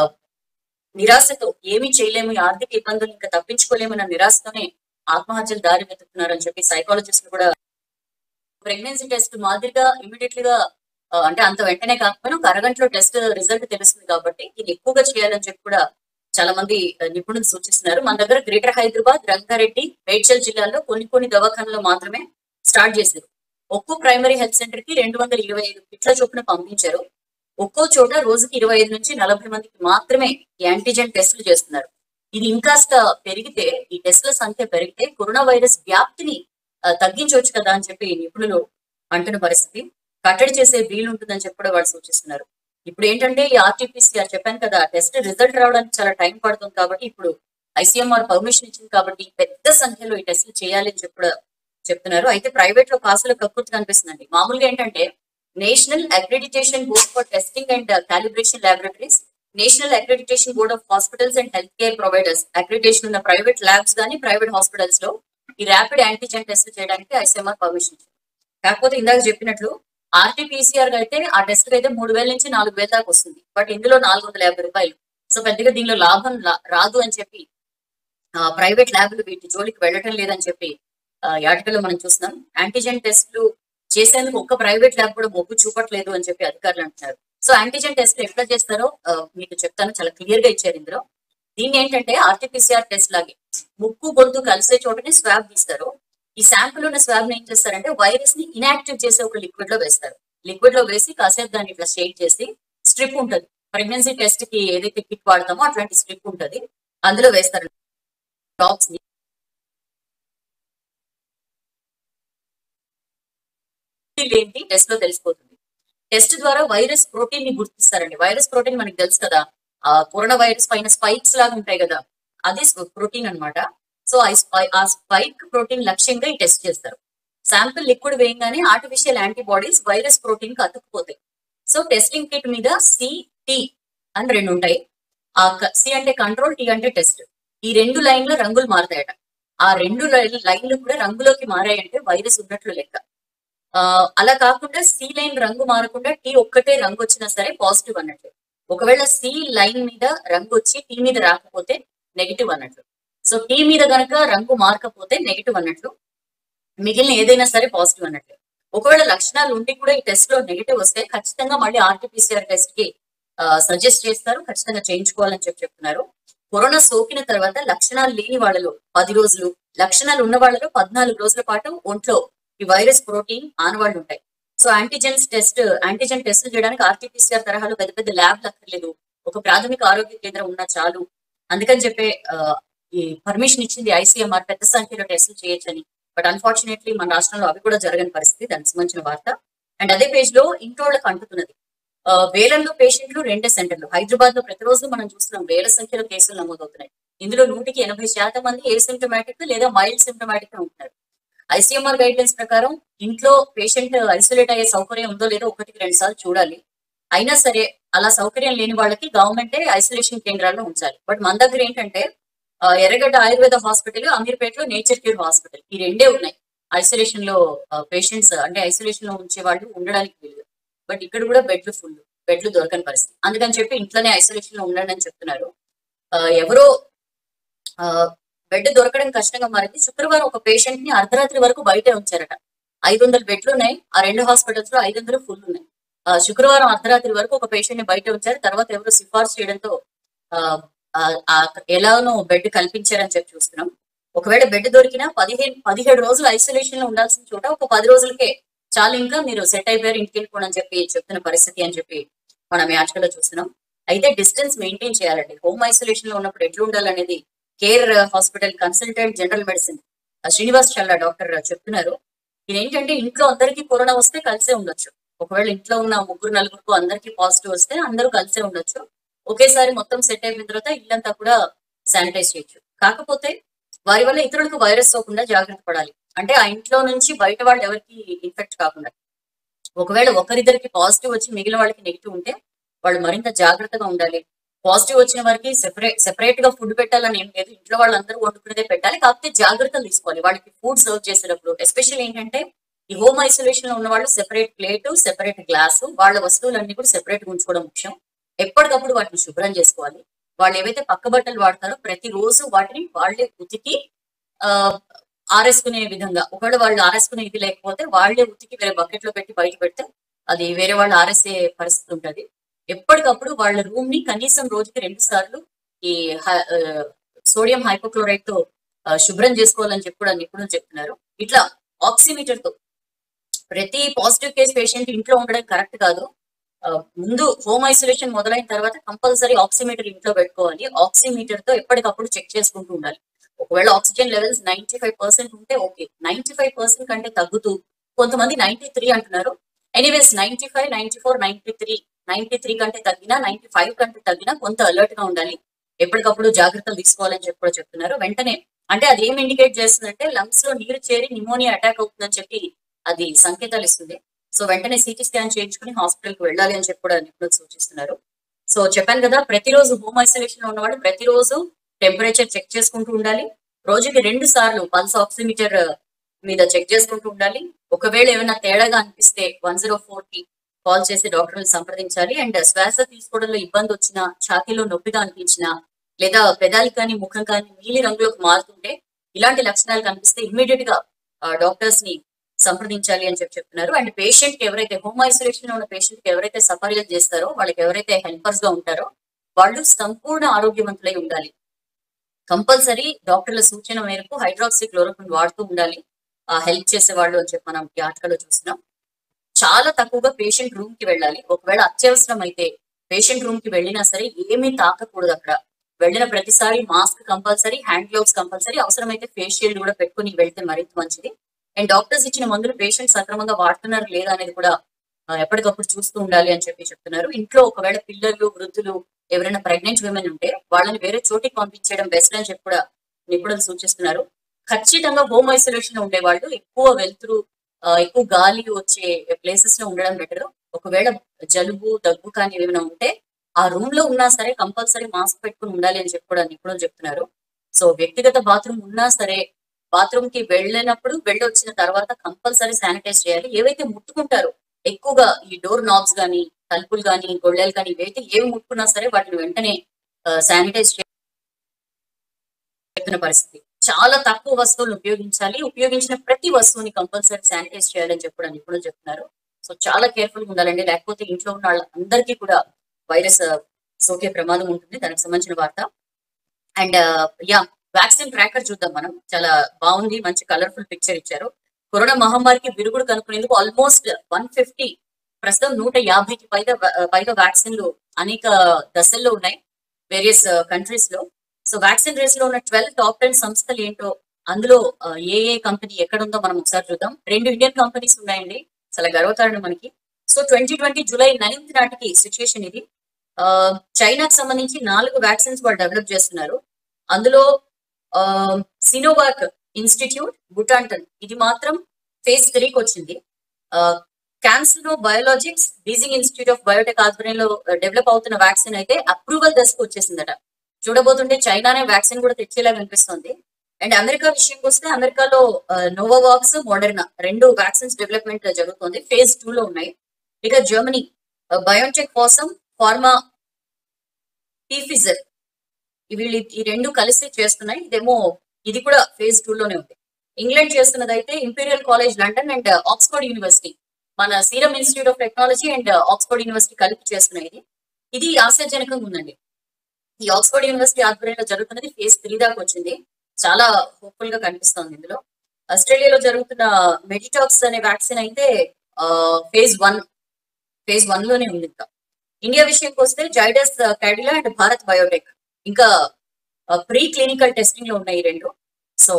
Speaker 1: నిరాశతో ఏమీ చేయలేము ఈ ఆర్థిక ఇబ్బందులు ఇంకా తప్పించుకోలేమన్న నిరాశతోనే ఆత్మహత్యలు దారి వెతుకుతున్నారని చెప్పి సైకాలజిస్టులు కూడా ప్రెగ్నెన్సీ టెస్ట్ మాదిరిగా ఇమీడియట్ గా ఆ, అంటే అంత వెంటనే కాకపోయినా ఒక అరగంటలో టెస్ట్ రిజల్ట్ తెలుస్తుంది కాబట్టి దీన్ని ఎక్కువగా చేయాలని చెప్పి కూడా చాలా మంది ఆ, నిపుణులు సూచిస్తున్నారు మన దగ్గర గ్రేటర్ హైదరాబాద్ రంగారెడ్డి మేడ్చల్ జిల్లాల్లో కొన్ని కొన్ని దవాఖానలు మాత్రమే స్టార్ట్ చేశారు ఒక్కో ప్రైమరీ హెల్త్ సెంటర్ కి రెండు వందల ఇరవై ఐదు కిట్ల చొప్పున పంపించారు ఒక్కో చోట రోజుకి ఇరవై ఐదు నుంచి నలభై మందికి మాత్రమే ఈ యాంటీజెన్ టెస్టులు చేస్తున్నారు ఇది ఇంకాస్త పెరిగితే ఈ టెస్టుల సంఖ్య పెరిగితే కరోనా వైరస్ వ్యాప్తిని ఆ, తగ్గించవచ్చు కదా అని చెప్పి నిపుణులు అంటున్న పరిస్థితి కట్టడి చేసే వీలు ఉంటుందని చెప్పి కూడా వాళ్ళు సూచిస్తున్నారు ఇప్పుడు ఏంటంటే ఈ ఆర్టీపీసీఆర్ చెప్పాను కదా టెస్ట్ రిజల్ట్ రావడానికి చాలా టైం పడుతుంది కాబట్టి ఇప్పుడు ఐసీఎంఆర్ పర్మిషన్ ఇచ్చింది కాబట్టి పెద్ద సంఖ్యలో ఈ టెస్టులు చేయాలి అని చెప్పి కూడా చెప్తున్నారు అయితే ప్రైవేట్ లో కాసులు కక్కుర్తి కనిపిస్తుందండి మామూలుగా ఏంటంటే national accreditation board for testing and calibration laboratories national accreditation board of hospitals and health care providers accreditation ఉన్న ప్రైవేట్ ల్యాబ్స్ కానీ ప్రైవేట్ హాస్పిటల్స్ లో ఈ ర్యాపిడ్ యాంటీజెన్ టెస్ట్ చేయడానికి ఐసీఎంఆర్ పర్మిషన్ ఇచ్చింది కాకపోతే ఇందాక చెప్పినట్లు ఆర్టీపీసీఆర్ అయితే ఆ టెస్ట్ అయితే మూడు వేల నుంచి నాలుగు వేల దాకా వస్తుంది బట్ ఇందులో నాలుగు వందల యాభై రూపాయలు సో పెద్దగా దీనిలో లాభం లా- రాదు అని చెప్పి ప్రైవేట్ ల్యాబ్లు వీటి జోలికి వెళ్ళటం లేదని చెప్పి ఆ, ఈ ఆర్టికల్లో మనం చూస్తున్నాం యాంటీజెన్ టెస్టులు చేసేందుకు ఒక్క ప్రైవేట్ ల్యాబ్ కూడా మొగ్గు చూపట్లేదు అని చెప్పి అధికారులు అంటున్నారు సో యాంటీజెన్ టెస్ట్ ఎట్లా చేస్తారో ఆ, మీకు చెప్తాను చాలా క్లియర్ గా ఇచ్చారు ఇందులో దీన్ని ఏంటంటే ఆర్టీపీసీఆర్ టెస్ట్ లాగే ముక్కు గొంతు కలిసే చోటని స్వాబ్ తీస్తారు ఈ శాంపుల్ ఉన్న స్వాబ్ ని ఏం చేస్తారంటే వైరస్ ని ఇనాక్టివ్ చేసే ఒక లిక్విడ్ లో వేస్తారు లిక్విడ్ లో వేసి కాసేపు దాన్ని ఇట్లా షేక్ చేసి స్ట్రిప్ ఉంటది ప్రెగ్నెన్సీ టెస్ట్ కి ఏదైతే కిట్ వాడతామో అట్లాంటి స్ట్రిప్ ఉంటది అందులో వేస్తారు డ్రాప్స్ ని ఏంటి టెస్ట్ లో తెలిసిపోతుంది టెస్ట్ ద్వారా వైరస్ ప్రోటీన్ ని గుర్తిస్తారండి వైరస్ ప్రోటీన్ మనకి తెలుసు కదా ఆ కరోనా వైరస్ పైన స్పైక్స్ లాగా ఉంటాయి కదా అది ప్రోటీన్ అన్నమాట సో ఆ స్పై- ఆ స్పైక్ ప్రోటీన్ లక్ష్యంగా ఈ టెస్ట్ చేస్తారు శాంపిల్ లిక్విడ్ వేయంగానే ఆర్టిఫిషియల్ యాంటీబాడీస్ వైరస్ ప్రోటీన్ కి అతుక్కుపోతాయి సో టెస్టింగ్ కిట్ మీద సి టి అని రెండు ఉంటాయి ఆ సి అంటే కంట్రోల్ టీ అంటే టెస్ట్ ఈ రెండు లైన్ల రంగులు మారుతాయట ఆ రెండు లైన్- లైన్లు కూడా రంగులోకి మారాయంటే వైరస్ ఉన్నట్లు లెక్క ఆ, అలా కాకుండా సి లైన్ రంగు మారకుండా టీ ఒక్కటే రంగు వచ్చినా సరే పాజిటివ్ అన్నట్లు ఒకవేళ సి లైన్ మీద రంగు వచ్చి టీ మీద రాకపోతే నెగిటివ్ అన్నట్లు సో టీ మీద గనక రంగు మారకపోతే నెగిటివ్ అన్నట్లు మిగిలిన ఏదైనా సరే పాజిటివ్ అన్నట్లు ఒకవేళ లక్షణాలు ఉండి కూడా ఈ టెస్ట్ లో నెగిటివ్ వస్తే ఖచ్చితంగా మళ్ళీ ఆర్టీపీసీఆర్ టెస్ట్ కి సజెస్ట్ చేస్తారు ఖచ్చితంగా చేయించుకోవాలని చెప్పి చెప్తున్నారు కరోనా సోకిన తర్వాత లక్షణాలు లేని వాళ్ళలో పది రోజులు లక్షణాలు ఉన్న వాళ్ళలో పద్నాలుగు రోజుల పాటు ఒంట్లో ఈ వైరస్ ప్రోటీన్ ఆనవాళ్ళు ఉంటాయి so antigens test antigen test చేయడానికి ఆర్టీపీసీఆర్ తరహాలో పెద్ద పెద్ద ల్యాబ్లు అక్కర్లేదు ఒక ప్రాథమిక ఆరోగ్య కేంద్రం ఉన్నా చాలు అందుకని చెప్పే ఆ, ఈ పర్మిషన్ ఇచ్చింది ఐసీఎంఆర్ పెద్ద సంఖ్యలో టెస్టులు చేయొచ్చని బట్ అన్ఫార్చునేట్లీ మన రాష్ట్రంలో అవి కూడా జరగని పరిస్థితి దానికి సంబంధించిన వార్త అండ్ అదే పేజ్ లో ఇంటోళ్ళకి అంటుతున్నది ఆ, వేలల్లో పేషెంట్లు రెండే సెంటర్లు హైదరాబాద్ లో ప్రతిరోజు మనం చూస్తున్నాం వేల సంఖ్యలో కేసులు నమోదవుతున్నాయి ఇందులో నూటికి ఎనభై శాతం మంది ఏ సిమ్టమాటిక్ లేదా మైల్డ్ సిమ్టమాటిక్ గా ఉంటున్నారు ఐసీఎంఆర్ గైడ్ లైన్స్ ప్రకారం ఇంట్లో పేషెంట్ ఐసోలేట్ అయ్యే సౌకర్యం ఉందో లేదో ఒకటికి రెండు సార్లు చూడాలి అయినా సరే అలా సౌకర్యం లేని వాళ్ళకి గవర్నమెంటే ఐసోలేషన్ కేంద్రాల్లో ఉంచాలి బట్ మన దగ్గర ఏంటంటే ఆ, ఎర్రగడ్డ ఆయుర్వేద హాస్పిటల్ అమీర్పేటలో నేచర్ క్యూర్ హాస్పిటల్ ఈ రెండే ఉన్నాయి ఐసోలేషన్ లో పేషెంట్స్ అంటే ఐసోలేషన్ లో ఉంచే వాళ్ళు ఉండడానికి వీలు బట్ ఇక్కడ కూడా బెడ్లు ఫుల్ బెడ్లు దొరకని పరిస్థితి అందుకని చెప్పి ఇంట్లోనే ఐసోలేషన్ లో ఉండండి అని చెప్తున్నారు ఆ, ఎవరో బెడ్ దొరకడం కష్టంగా మారింది శుక్రవారం ఒక పేషెంట్ ని అర్ధరాత్రి వరకు బయటే ఉంచారట ఐదు వందల బెడ్లు ఉన్నాయి ఆ రెండు హాస్పిటల్స్ లో ఐదు వందలు ఫుల్ ఉన్నాయి ఆ, శుక్రవారం అర్ధరాత్రి వరకు ఒక పేషెంట్ ని బయట ఉంచారు తర్వాత ఎవరు సిఫార్సు చేయడంతో ఆ, ఆ, ఆ, ఎలానో బెడ్ కల్పించారని చెప్పి చూస్తున్నాం ఒకవేళ బెడ్ దొరికినా పదిహేను పదిహేడు రోజులు ఐసోలేషన్ లో ఉండాల్సిన చోట ఒక పది రోజులకే చాలు ఇంకా మీరు సెట్ అయిపోయారు ఇంటికి వెళ్ళిపోండి అని చెప్పి చెప్తున్న పరిస్థితి అని చెప్పి మనం ఈ ఆర్టికల్లో చూస్తున్నాం అయితే డిస్టెన్స్ మెయింటైన్ చేయాలండి హోమ్ ఐసోలేషన్ లో ఉన్నప్పుడు ఎట్లా ఉండాలనేది care hospital consultant general medicine Srinivas Challa doctor చెప్తున్నారు ఇది ఏంటంటే ఇంట్లో అందరికీ కరోనా వస్తే కలిసే ఉండొచ్చు ఒకవేళ ఇంట్లో ఉన్న ముగ్గురు నలుగురు అందరికీ పాజిటివ్ వస్తే అందరూ కలిసే ఉండొచ్చు ఒకేసారి మొత్తం సెట్ అయిపోయిన తర్వాత ఇల్లంతా కూడా శానిటైజ్ చేయొచ్చు కాకపోతే వారి వల్ల ఇతరులకు వైరస్ సోకుండా జాగ్రత్త పడాలి అంటే ఆ ఇంట్లో నుంచి బయట వాళ్ళు ఎవరికి ఇన్ఫెక్ట్ కాకుండా ఒకవేళ ఒకరిద్దరికి పాజిటివ్ వచ్చి మిగిలిన వాళ్ళకి నెగిటివ్ ఉంటే వాళ్ళు మరింత జాగ్రత్తగా ఉండాలి పాజిటివ్ వచ్చిన వారికి సెపరేట్ సెపరేట్ గా ఫుడ్ పెట్టాలని ఏం లేదు ఇంట్లో వాళ్ళందరూ వండుకునేదే పెట్టాలి కాకపోతే జాగ్రత్తలు తీసుకోవాలి వాళ్ళకి ఫుడ్ సర్వ్ చేసేటప్పుడు ఎస్పెషల్ ఏంటంటే ఈ హోమ్ ఐసోలేషన్ లో ఉన్న వాళ్ళు సెపరేట్ ప్లేట్ సెపరేట్ గ్లాసు వాళ్ళ వస్తువులన్నీ కూడా సెపరేట్ గా ఉంచుకోవడం ముఖ్యం ఎప్పటికప్పుడు వాటిని శుభ్రం చేసుకోవాలి వాళ్ళు ఏవైతే పక్క బట్టలు వాడతారో ప్రతి రోజు వాటిని వాళ్ళే ఉతికి ఆ ఆరేసుకునే విధంగా ఒకవేళ వాళ్ళు ఆరేసుకునే ఇది లేకపోతే వాళ్ళే ఉతికి వేరే బకెట్ లో పెట్టి బయట పెడితే అది వేరే వాళ్ళు ఆరేసే పరిస్థితి ఉంటది ఎప్పటికప్పుడు వాళ్ళ రూమ్ ని కనీసం రోజుకి రెండు సార్లు ఈ హ- ఆ, సోడియం హైపోక్లోరైడ్ తో ఆ, శుభ్రం చేసుకోవాలని చెప్పి కూడా నిపుణులు చెప్తున్నారు ఇట్లా ఆక్సిమీటర్ తో ప్రతి పాజిటివ్ కేస్ పేషెంట్ ఇంట్లో ఉండడం కరెక్ట్ కాదు ఆ, ముందు హోమ్ ఐసోలేషన్ మొదలైన తర్వాత కంపల్సరీ ఆక్సిమీటర్ ఇంట్లో పెట్టుకోవాలి ఆక్సిమీటర్ తో ఎప్పటికప్పుడు చెక్ చేసుకుంటూ ఉండాలి ఒకవేళ oxygen levels ninety five percent ఉంటే ఓకే నైన్టీ ఫైవ్ పర్సెంట్ కంటే తగ్గుతూ కొంతమంది నైన్టీ త్రీ అంటున్నారు anyways ninety five ninety four ninety three ninety three కంటే తగ్గినా నైన్టీ ఫైవ్ కంటే తగ్గినా కొంత అలర్ట్ గా ఉండాలి ఎప్పటికప్పుడు జాగ్రత్తలు తీసుకోవాలని చెప్పి కూడా చెప్తున్నారు వెంటనే అంటే అది ఏం ఇండికేట్ చేస్తుందంటే లంగ్స్ లో నీరు చేరి నిమోనియా అటాక్ అవుతుందని చెప్పి అది సంకేతాలు ఇస్తుంది సో వెంటనే సిటీ స్కాన్ చేయించుకుని హాస్పిటల్ కి వెళ్ళాలి అని చెప్పి కూడా నిపుణులు సూచిస్తున్నారు సో చెప్పాను కదా ప్రతిరోజు హోమ్ ఐసోలేషన్ లో ఉన్నవాళ్ళు ప్రతిరోజు టెంపరేచర్ చెక్ చేసుకుంటూ ఉండాలి రోజుకి రెండు సార్లు పల్స్ ఆక్సిమీటర్ మీద చెక్ చేసుకుంటూ ఉండాలి ఒకవేళ ఏమైనా తేడాగా అనిపిస్తే వన్ జీరో ఫోర్ కి కాల్ చేసి డాక్టర్ని సంప్రదించాలి అండ్ శ్వాస తీసుకోవడంలో ఇబ్బంది వచ్చినా ఛాతీలో నొప్పిగా అనిపించినా లేదా పెదాలు కానీ ముఖం కానీ నీలి రంగులోకి మారుతుంటే ఇలాంటి లక్షణాలు కనిపిస్తే ఇమ్మీడియట్ గా డాక్టర్స్ ని సంప్రదించాలి అని చెప్పి చెప్తున్నారు అండ్ పేషెంట్ కి ఎవరైతే హోమ్ ఐసోలేషన్ లో ఉన్న పేషెంట్ కి ఎవరైతే సఫర్గా చేస్తారో వాళ్ళకి ఎవరైతే హెల్పర్స్ గా ఉంటారో వాళ్ళు సంపూర్ణ ఆరోగ్యవంతులై ఉండాలి కంపల్సరీ డాక్టర్ల సూచన మేరకు హైడ్రాక్సీ క్లోరోక్విన్ వాడుతూ ఉండాలి ఆ హెల్ప్ చేసే వాళ్ళు అని చెప్పి మనం ఈ ఆర్టికల్ లో చూస్తున్నాం చాలా తక్కువగా పేషెంట్ రూమ్ కి వెళ్ళాలి ఒకవేళ అత్యవసరం అయితే పేషెంట్ రూమ్ కి వెళ్ళినా సరే ఏమీ తాకకూడదు అక్కడ వెళ్ళిన ప్రతిసారి mask compulsory hand gloves compulsory అవసరమైతే ఫేస్ షీల్డ్ కూడా పెట్టుకుని వెళ్తే మరింత మంచిది అండ్ డాక్టర్స్ ఇచ్చిన మందులు పేషెంట్స్ సక్రమంగా వాడుతున్నారు లేదా అనేది కూడా ఆ, ఎప్పటికప్పుడు చూస్తూ ఉండాలి అని చెప్పి చెప్తున్నారు ఇంట్లో ఒకవేళ పిల్లలు వృద్ధులు ఎవరైనా ప్రెగ్నెంట్ విమెన్ ఉంటే వాళ్ళని వేరే చోటికి పంపించడం బెస్ట్ అని చెప్పి కూడా నిపుణులు సూచిస్తున్నారు ఖచ్చితంగా హోమ్ ఐసోలేషన్ లో ఉండే వాళ్ళు ఎక్కువ వెలుతురు ఆ, ఎక్కువ గాలి వచ్చే ప్లేసెస్ లో ఉండడం బెటర్ ఒకవేళ జలుబు దగ్గు కానీ ఏమైనా ఉంటే ఆ రూమ్ లో ఉన్నా సరే కంపల్సరీ మాస్క్ పెట్టుకుని ఉండాలి అని చెప్పి కూడా నిపుణులు చెప్తున్నారు సో వ్యక్తిగత బాత్రూమ్ ఉన్నా సరే బాత్రూమ్ కి వెళ్ళినప్పుడు వెళ్ళి వచ్చిన తర్వాత కంపల్సరీ శానిటైజ్ చేయాలి ఏవైతే ముట్టుకుంటారో ఎక్కువగా ఈ డోర్ నాబ్స్ గానీ తలుపులు గానీ గొళ్ళెలు కానీ ఏవైతే ఏవి ముట్టుకున్నా సరే వాటిని వెంటనే శానిటైజ్ చెప్తున్న పరిస్థితి చాలా తక్కువ వస్తువులను ఉపయోగించాలి ఉపయోగించిన ప్రతి వస్తువుని కంపల్సరీ శానిటైజ్ చేయాలని చెప్పి కూడా నిపుణులు చెప్తున్నారు సో చాలా కేర్ఫుల్ గా ఉండాలండి లేకపోతే ఇంట్లో ఉన్న వాళ్ళందరికీ కూడా వైరస్ సోకే ప్రమాదం ఉంటుంది దానికి సంబంధించిన వార్త అండ్ యా వ్యాక్సిన్ ట్రాకర్ చూద్దాం మనం చాలా బాగుంది మంచి కలర్ఫుల్ పిక్చర్ ఇచ్చారు కరోనా మహమ్మారికి విరుగుడు కనుక్కునేందుకు ఆల్మోస్ట్ వన్ ఫిఫ్టీ ప్రస్తుతం నూట యాభైకి పైగా పైగా వ్యాక్సిన్లు అనేక దశల్లో ఉన్నాయి వేరియస్ కంట్రీస్ లో సో వ్యాక్సిన్ రేస్ లో ఉన్న ట్వెల్వ్ టాప్ టెన్ సంస్థలు ఏంటో అందులో ఆ, ఏ ఏ కంపెనీ ఎక్కడ ఉందో మనం ఒకసారి చూద్దాం రెండు ఇండియన్ కంపెనీస్ ఉన్నాయండి చాలా గర్వకారణం మనకి so twenty twenty July ninth నాటికి సిచ్యుయేషన్ ఇది ఆ, చైనాకు సంబంధించి నాలుగు వ్యాక్సిన్స్ వాళ్ళు డెవలప్ చేస్తున్నారు అందులో సినోవాక్ ఇన్స్టిట్యూట్ బుటాంటన్ ఇది మాత్రం ఫేజ్ త్రీకి వచ్చింది cancer biologics Beijing institute of biotech ఆధ్వర్యంలో డెవలప్ అవుతున్న వ్యాక్సిన్ అయితే అప్రూవల్ దశకు వచ్చేసిందట చూడబోతుంటే చైనానే వ్యాక్సిన్ కూడా తెచ్చేలాగా అనిపిస్తుంది అండ్ అమెరికా విషయంకి వస్తే అమెరికాలో నోవోవాక్స్ మోడర్నా రెండు వ్యాక్సిన్స్ డెవలప్మెంట్ జరుగుతుంది ఫేజ్ టూ లో ఉన్నాయి ఇక జర్మనీ బయోటెక్ కోసం ఫార్మా టీఫిజర్ వీళ్ళు ఈ రెండు కలిసి చేస్తున్నాయి ఇదేమో ఇది కూడా ఫేజ్ టూ లోనే ఉంది ఇంగ్లాండ్ చేస్తున్నది అయితే imperial college London and Oxford university మన serum institute of technology and Oxford university కలిపి చేస్తున్నాయి ఇది ఇది ఆశ్చర్యజనకంగా ఉందండి ఈ ఆక్స్ఫర్డ్ యూనివర్సిటీ ఆధ్వర్యంలో జరుగుతున్నది ఫేజ్ త్రీ దాకా వచ్చింది చాలా హోప్ఫుల్ గా కనిపిస్తోంది ఇందులో ఆస్ట్రేలియాలో జరుగుతున్న మెడిటాక్స్ అనే వ్యాక్సిన్ అయితే ఫేజ్ వన్ ఫేజ్ వన్ లోనే ఉంది ఇంకా ఇండియా విషయంకి వస్తే జైడస్ క్యాడిలా అండ్ భారత్ బయోటెక్ ఇంకా ప్రీ క్లినికల్ టెస్టింగ్ లో ఉన్నాయి ఈ రెండు సో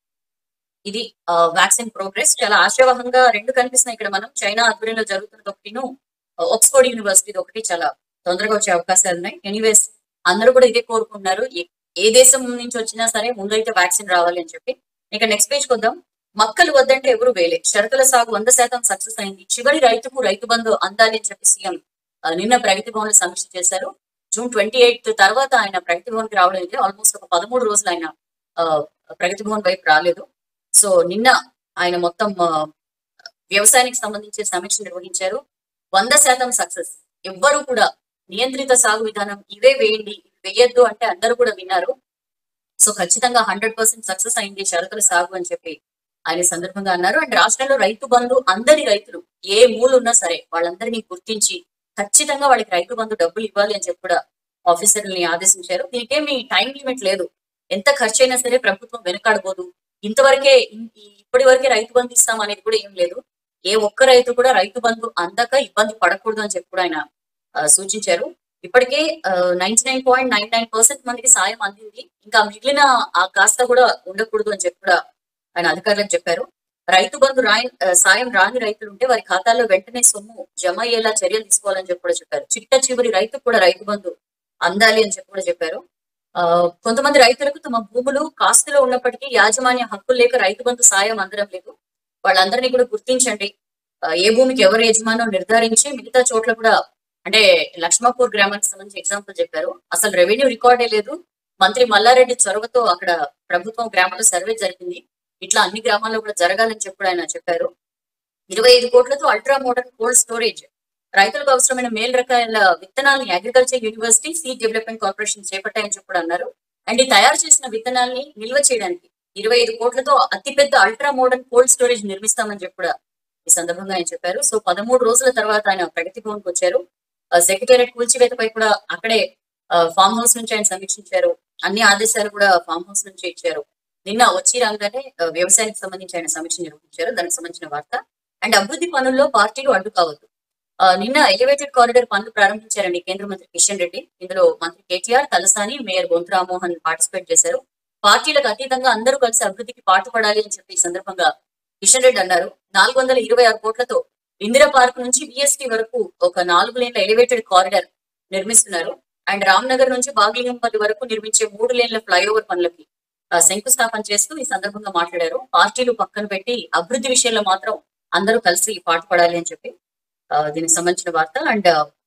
Speaker 1: ఇది వ్యాక్సిన్ ప్రోగ్రెస్ చాలా ఆశావహంగా రెండు కనిపిస్తున్నాయి ఇక్కడ మనం చైనా ఆధ్వర్యంలో జరుగుతున్నది ఒకటిను ఆక్స్ఫర్డ్ యూనివర్సిటీ ఒకటి చాలా తొందరగా వచ్చే అవకాశాలు ఉన్నాయి ఎనీవేస్ అందరూ కూడా ఇదే కోరుకుంటున్నారు ఏ- ఏ దేశం నుంచి వచ్చినా సరే ముందు అయితే వ్యాక్సిన్ రావాలి అని చెప్పి ఇక నెక్స్ట్ పేజ్ కొద్దాం మక్కలు వద్దంటే ఎవరు వేలే షరతుల సాగు వంద శాతం సక్సెస్ అయింది చివరి రైతుకు రైతు బంధు అందాలి అని చెప్పి సీఎం ఆ, నిన్న ప్రగతి భవన్ లో సమీక్ష చేశారు జూన్ ట్వంటీ ఎయిత్ తర్వాత ఆయన ప్రగతి భవన్ కి రావడం అయితే ఆల్మోస్ట్ ఒక పదమూడు రోజులు ఆయన ఆ, ప్రగతి భవన్ వైపు రాలేదు సో నిన్న ఆయన మొత్తం ఆ, వ్యవసాయానికి సంబంధించి సమీక్ష నిర్వహించారు వంద శాతం సక్సెస్ ఎవ్వరూ కూడా నియంత్రిత సాగు విధానం ఇవే వేయండి ఇవి వేయొద్దు అంటే అందరూ కూడా విన్నారు సో ఖచ్చితంగా హండ్రెడ్ పర్సెంట్ సక్సెస్ అయింది షరతుల సాగు అని చెప్పి ఆయన ఈ సందర్భంగా అన్నారు అండ్ రాష్ట్రంలో రైతు బంధు అందరి రైతులు ఏ మూలు ఉన్నా సరే వాళ్ళందరినీ గుర్తించి ఖచ్చితంగా వాళ్ళకి రైతు బంధు డబ్బులు ఇవ్వాలి అని చెప్పి కూడా ఆఫీసర్లని ఆదేశించారు దీనికేమి టైం లిమిట్ లేదు ఎంత ఖర్చు అయినా సరే ప్రభుత్వం వెనకాడబోదు ఇంతవరకే ఇన్- ఈ- ఇప్పటి వరకే రైతు బంధు ఇస్తాం అనేది కూడా ఏం లేదు ఏ ఒక్క రైతు కూడా రైతు బంధు అందక ఇబ్బంది పడకూడదు అని చెప్పి కూడా ఆయన ఆ, సూచించారు ఇప్పటికే ninety nine point nine nine percent మందికి సాయం అందింది ఇంకా మిగిలిన ఆ కాస్త కూడా ఉండకూడదు అని చెప్పి కూడా ఆయన అధికారులకు చెప్పారు రైతు బంధు రాయి ఆ, సాయం రాని రైతులు ఉంటే వారి ఖాతాల్లో వెంటనే సొమ్ము జమ అయ్యేలా చర్యలు తీసుకోవాలని చెప్పి కూడా చెప్పారు చిట్ట చివరి రైతుకు కూడా రైతు బంధు అందాలి అని చెప్పి కూడా చెప్పారు ఆ, కొంతమంది రైతులకు తమ భూములు కాస్తులో ఉన్నప్పటికీ యాజమాన్య హక్కులు లేక రైతు బంధు సాయం అందడం లేదు వాళ్ళందరినీ కూడా గుర్తించండి ఆ, ఏ భూమికి ఎవరు యజమానో నిర్ధారించి మిగతా చోట్ల కూడా అంటే లక్ష్మాపూర్ గ్రామానికి సంబంధించి ఎగ్జాంపుల్ చెప్పారు అసలు రెవెన్యూ రికార్డే లేదు మంత్రి మల్లారెడ్డి చొరవతో అక్కడ ప్రభుత్వం గ్రామాల్లో సర్వే జరిపింది ఇట్లా అన్ని గ్రామాల్లో కూడా జరగాలని చెప్పి కూడా ఆయన చెప్పారు ఇరవై ఐదు కోట్లతో అల్ట్రా మోడర్న్ కోల్డ్ స్టోరేజ్ రైతులకు అవసరమైన మేలు రకాల విత్తనాలని agriculture university seed development corporation చేపట్టాయని చెప్పి కూడా అన్నారు అండ్ ఈ తయారు చేసిన విత్తనాల్ని నిల్వ చేయడానికి ఇరవై ఐదు కోట్లతో అతిపెద్ద అల్ట్రా మోడర్న్ కోల్డ్ స్టోరేజ్ నిర్మిస్తామని చెప్పి కూడా ఈ సందర్భంగా ఆయన చెప్పారు సో పదమూడు రోజుల తర్వాత ఆయన ప్రగతి భవన్కి వచ్చారు సెక్రటేరియట్ కూల్చివేతపై కూడా అక్కడే ఫామ్ హౌస్ నుంచి ఆయన సమీక్షించారు అన్ని ఆదేశాలు కూడా ఫామ్ హౌస్ నుంచి ఇచ్చారు నిన్న వచ్చి రాగానే ఆ, వ్యవసాయానికి సంబంధించి ఆయన సమీక్ష నిర్వహించారు దానికి సంబంధించిన వార్త అండ్ అభివృద్ధి పనుల్లో పార్టీలు అడ్డు కావద్దు ఆ, నిన్న ఎలివేటెడ్ కారిడార్ పనులు ప్రారంభించారండి కేంద్ర మంత్రి కిషన్ రెడ్డి ఇందులో మంత్రి కేటీఆర్ తలసాని మేయర్ బొంతు రామ్మోహన్ పార్టిసిపేట్ చేశారు పార్టీలకు అతీతంగా అందరూ కలిసి అభివృద్ధికి పాటుపడాలి అని చెప్పి ఈ సందర్భంగా కిషన్ రెడ్డి అన్నారు నాలుగు వందల ఇరవై ఆరు కోట్లతో ఇందిరా పార్క్ నుంచి విఎస్టీ వరకు ఒక నాలుగు లేన్ల ఎలివేటెడ్ కారిడార్ నిర్మిస్తున్నారు అండ్ రామ్ నగర్ నుంచి బాగ్లింగంపల్లి వరకు నిర్మించే మూడు లేన్ల ఫ్లైఓవర్ పనులకి ఆ, శంకుస్థాపన చేస్తూ ఈ సందర్భంగా మాట్లాడారు పార్టీలు పక్కన పెట్టి అభివృద్ధి విషయంలో మాత్రం అందరూ కలిసి పాటుపడాలి అని చెప్పి ఆ, దీనికి సంబంధించిన వార్త అండ్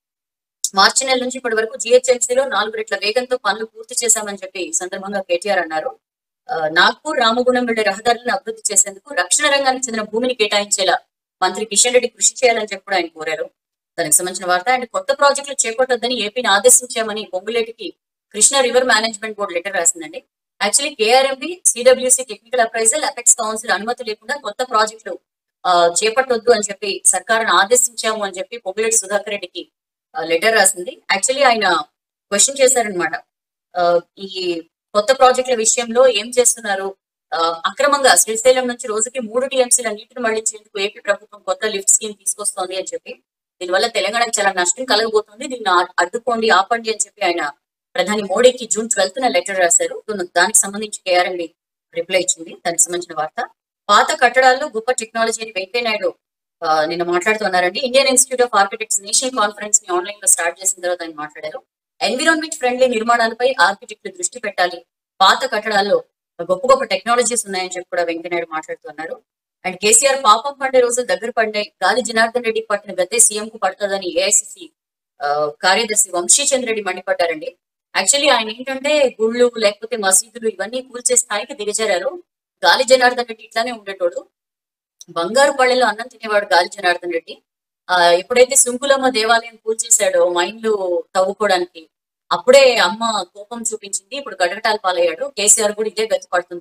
Speaker 1: మార్చి నెల నుంచి ఇప్పటి వరకు జిహెచ్ఎంసీలో నాలుగు రెట్ల వేగంతో పనులు పూర్తి చేశామని చెప్పి ఈ సందర్భంగా కేటీఆర్ అన్నారు ఆ, నాగ్పూర్ రామగుండం వెళ్లే రహదారులను అభివృద్ధి చేసేందుకు రక్షణ రంగానికి చెందిన భూమిని కేటాయించేలా మంత్రి కిషన్ రెడ్డి కృషి చేయాలని చెప్పి కూడా ఆయన కోరారు దానికి సంబంధించిన వార్త అండ్ కొత్త ప్రాజెక్టులు చేపట్టొద్దని ఏపీని ఆదేశించామని బొంగులేటికి Krishna river management board letter రాసిందండి actually KRMB CWC technical appraisal apex council అనుమతి లేకుండా కొత్త ప్రాజెక్టులు ఆ, చేపట్టొద్దు అని చెప్పి సర్కారును ఆదేశించాము అని చెప్పి పొంగులేటి సుధాకర్ రెడ్డికి లెటర్ రాసింది యాక్చువల్లీ ఆయన క్వశ్చన్ చేశారనమాట ఈ కొత్త ప్రాజెక్టుల విషయంలో ఏం చేస్తున్నారు ఆ, అక్రమంగా శ్రీశైలం నుంచి రోజుకి మూడు టీఎంసీల నీటిని మళ్లించేందుకు ఏపీ ప్రభుత్వం కొత్త లిఫ్ట్ స్కీమ్ తీసుకొస్తోంది అని చెప్పి దీనివల్ల తెలంగాణకు చాలా నష్టం కలగబోతుంది దీన్ని ఆ- అడ్డుకోండి ఆపండి అని చెప్పి ఆయన ప్రధాని మోడీకి జూన్ ట్వెల్త్ న లెటర్ రాశారు దాని- దానికి సంబంధించి కేఆర్ఎంబి రిప్లై ఇచ్చింది దానికి సంబంధించిన వార్త పాత కట్టడాల్లో గొప్ప టెక్నాలజీ అని వెంకయ్యనాయుడు ఆ, నిన్న మాట్లాడుతున్నారండి Indian institute of architects national conference ని ఆన్లైన్ లో స్టార్ట్ చేసిన తర్వాత ఆయన మాట్లాడారు ఎన్విరాన్మెంట్ ఫ్రెండ్లీ నిర్మాణాలపై ఆర్కిటెక్టులు దృష్టి పెట్టాలి పాత కట్టడాల్లో గొప్ప గొప్ప టెక్నాలజీస్ ఉన్నాయని చెప్పి కూడా వెంకయ్యనాయుడు మాట్లాడుతున్నారు అండ్ కేసీఆర్ పాపం పండే రోజులు దగ్గర పడ్డాయి గాలి జనార్దన్ రెడ్డి పట్టిన గతే సీఎం కు పడుతుందని ఏఐసిసి కార్యదర్శి వంశీచంద్ర రెడ్డి మండిపడ్డారండి యాక్చువల్లీ ఆయన ఏంటంటే గుళ్ళు లేకపోతే మసీదులు ఇవన్నీ కూల్చే స్థాయికి దిగజారు గాలి జనార్దన్ రెడ్డి ఇట్లానే ఉండేటోడు బంగారు పళ్ళెలో అన్నం తినేవాడు గాలి జనార్దన్ రెడ్డి ఆ ఎప్పుడైతే సుంకులమ్మ దేవాలయం కూల్చేశాడో మైండ్లు తవ్వుకోవడానికి అప్పుడే అమ్మ కోపం చూపించింది ఇప్పుడు గడగటాలు పాలయ్యాడు కేసీఆర్ కూడా ఇదే గతి పడుతుంది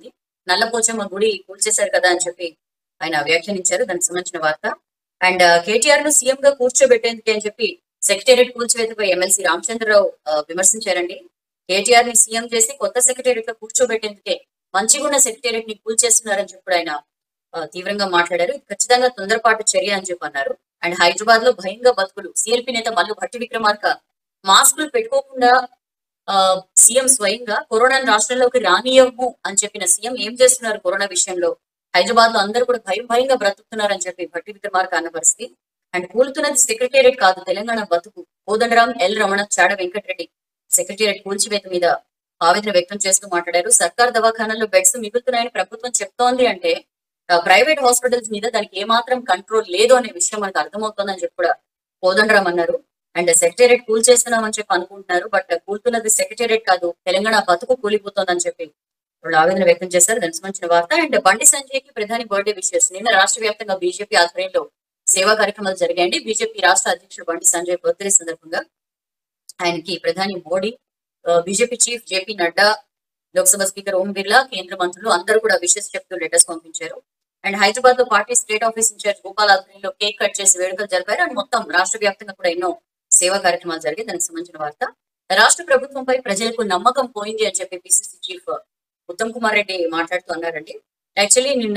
Speaker 1: నల్లపోచమ్మ గుడి కూల్చేశారు కదా అని చెప్పి ఆయన వ్యాఖ్యానించారు దానికి సంబంధించిన వార్త అండ్ కేటీఆర్ ను సీఎం గా కూర్చోబెట్టేందుకు అని చెప్పి సెక్రటేరియట్ కూల్చివేతపై ఎమ్మెల్సీ రామచంద్రరావు ఆ, విమర్శించారండి కేటీఆర్ ని సీఎం చేసి కొత్త సెక్రటేరియట్ లో కూర్చోబెట్టేందుకే మంచిగా ఉన్న సెక్రటేరియట్ ని కూల్చేస్తున్నారని చెప్పి కూడా ఆయన ఆ, తీవ్రంగా మాట్లాడారు ఇది ఖచ్చితంగా తొందరపాటు చర్య అని చెప్పి అన్నారు అండ్ హైదరాబాద్ లో భయంగా బతుకులు సిఎల్పి నేత మల్లు భట్టి విక్రమార్క మాస్కులు పెట్టుకోకుండా ఆ, సీఎం స్వయంగా కరోనాను రాష్ట్రంలోకి రానియము అని చెప్పిన సీఎం ఏం చేస్తున్నారు కరోనా విషయంలో హైదరాబాద్ లో అందరూ కూడా భయం భయంగా బ్రతుకుతున్నారని చెప్పి భట్టి విక్రమార్క అన్న పరిస్థితి అండ్ కూలుతున్నది సెక్రటేరియట్ కాదు తెలంగాణ బతుకు కోదండరాం ఎల్ రమణ చాడ వెంకటరెడ్డి సెక్రటేరియట్ కూల్చివేత మీద ఆవేదన వ్యక్తం చేస్తూ మాట్లాడారు సర్కార్ దవాఖానాల్లో బెడ్స్ మిగులుతున్నాయని ప్రభుత్వం చెప్తోంది అంటే ప్రైవేట్ హాస్పిటల్స్ మీద దానికి ఏమాత్రం కంట్రోల్ లేదు అనే విషయం మనకు అర్థమవుతోందని చెప్పి కూడా కోదండరాం అన్నారు అండ్ సెక్రటేరియట్ కూల్ చేస్తున్నామని చెప్పి అనుకుంటున్నారు బట్ కూలుతున్నది సెక్రటేరియట్ కాదు తెలంగాణ బతుకు కూలిపోతోందని చెప్పి వాళ్ళు ఆవేదన వ్యక్తం చేశారు దానికి సంబంధించిన వార్త అండ్ బండి సంజయ్ కి ప్రధాని బర్త్డే విషయస్ నిన్న రాష్ట్ర వ్యాప్తంగా బీజేపీ ఆధ్వర్యంలో సేవా కార్యక్రమాలు జరిగాయండి బీజేపీ రాష్ట్ర అధ్యక్షుడు బండి సంజయ్ బర్త్డే సందర్భంగా ఆయనకి ప్రధాని Modi BJP chief JP Nadda Lok Sabha speaker ఓం బిర్లా కేంద్ర మంత్రులు అందరూ కూడా విషెస్ చెప్తూ లెటర్స్ పంపించారు అండ్ హైదరాబాద్ లో party state office incharge Gopal ఆధ్వర్యంలో కేక్ కట్ చేసి వేడుకలు జరిపారు అండ్ మొత్తం రాష్ట్ర వ్యాప్తంగా కూడా ఎన్నో సేవా కార్యక్రమాలు జరిగాయి దానికి సంబంధించిన వార్త రాష్ట్ర ప్రభుత్వంపై ప్రజలకు నమ్మకం పోయింది అని చెప్పి పిసిసి చీఫ్ ఉత్తమ్ కుమార్ రెడ్డి మాట్లాడుతూ అన్నారండి యాక్చువల్లీ నిన్న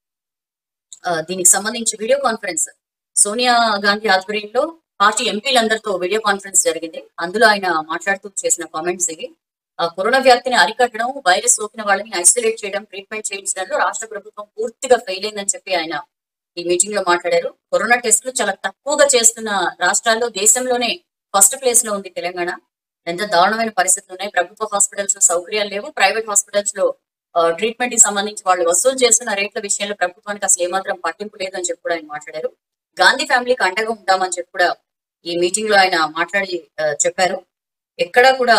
Speaker 1: ఆ, దీనికి సంబంధించి వీడియో కాన్ఫరెన్స్ సోనియా గాంధీ ఆధ్వర్యంలో పార్టీ ఎంపీలందరితో వీడియో కాన్ఫరెన్స్ జరిగింది అందులో ఆయన మాట్లాడుతూ చేసిన కామెంట్స్ ఇవి ఆ, కరోనా వ్యాప్తిని అరికట్టడం వైరస్ సోకిన వాళ్ళని ఐసోలేట్ చేయడం ట్రీట్మెంట్ చేయించడంలో రాష్ట్ర ప్రభుత్వం పూర్తిగా ఫెయిల్ అయిందని చెప్పి ఆయన ఈ మీటింగ్ లో మాట్లాడారు కరోనా టెస్టులు చాలా తక్కువగా చేస్తున్న రాష్ట్రాల్లో దేశంలోనే ఫస్ట్ ప్లేస్ లో ఉంది తెలంగాణ ఎంత దారుణమైన పరిస్థితులు ఉన్నాయి ప్రభుత్వ హాస్పిటల్స్ లో సౌకర్యాలు లేవు ప్రైవేట్ హాస్పిటల్స్ లో ట్రీట్మెంట్ కి సంబంధించి వాళ్ళు వసూలు చేస్తున్న రేట్ల విషయంలో ప్రభుత్వానికి అసలు ఏమాత్రం పట్టింపు లేదని చెప్పి కూడా ఆయన మాట్లాడారు గాంధీ ఫ్యామిలీకి అండగా ఉంటామని చెప్పి కూడా ఈ మీటింగ్ లో ఆయన మాట్లాడి ఆ, చెప్పారు ఎక్కడా కూడా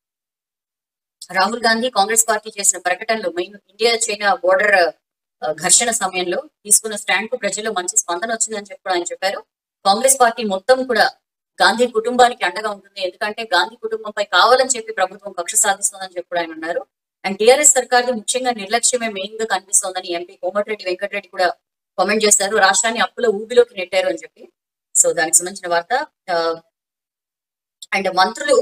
Speaker 1: రాహుల్ గాంధీ కాంగ్రెస్ పార్టీ చేసిన ప్రకటనలు మెయిన్ ఇండియా చైనా బోర్డర్ ఘర్షణ సమయంలో తీసుకున్న స్టాండ్ కు ప్రజల్లో మంచి స్పందన వచ్చిందని చెప్పి కూడా ఆయన చెప్పారు కాంగ్రెస్ పార్టీ మొత్తం కూడా గాంధీ కుటుంబానికి అండగా ఉంటుంది ఎందుకంటే గాంధీ కుటుంబంపై కావాలని చెప్పి ప్రభుత్వం కక్ష సాధిస్తోందని చెప్పి కూడా ఆయన అన్నారు అండ్ టీఆర్ఎస్ సర్కార్ ముఖ్యంగా నిర్లక్ష్యమే మెయిన్ గా కనిపిస్తోందని ఎంపీ కోమటిరెడ్డి వెంకటరెడ్డి కూడా కామెంట్ చేశారు రాష్ట్రాన్ని అప్పుల ఊబిలోకి నెట్టారు అని చెప్పి సో దానికి సంబంధించిన వార్త అండ్ మంత్రులు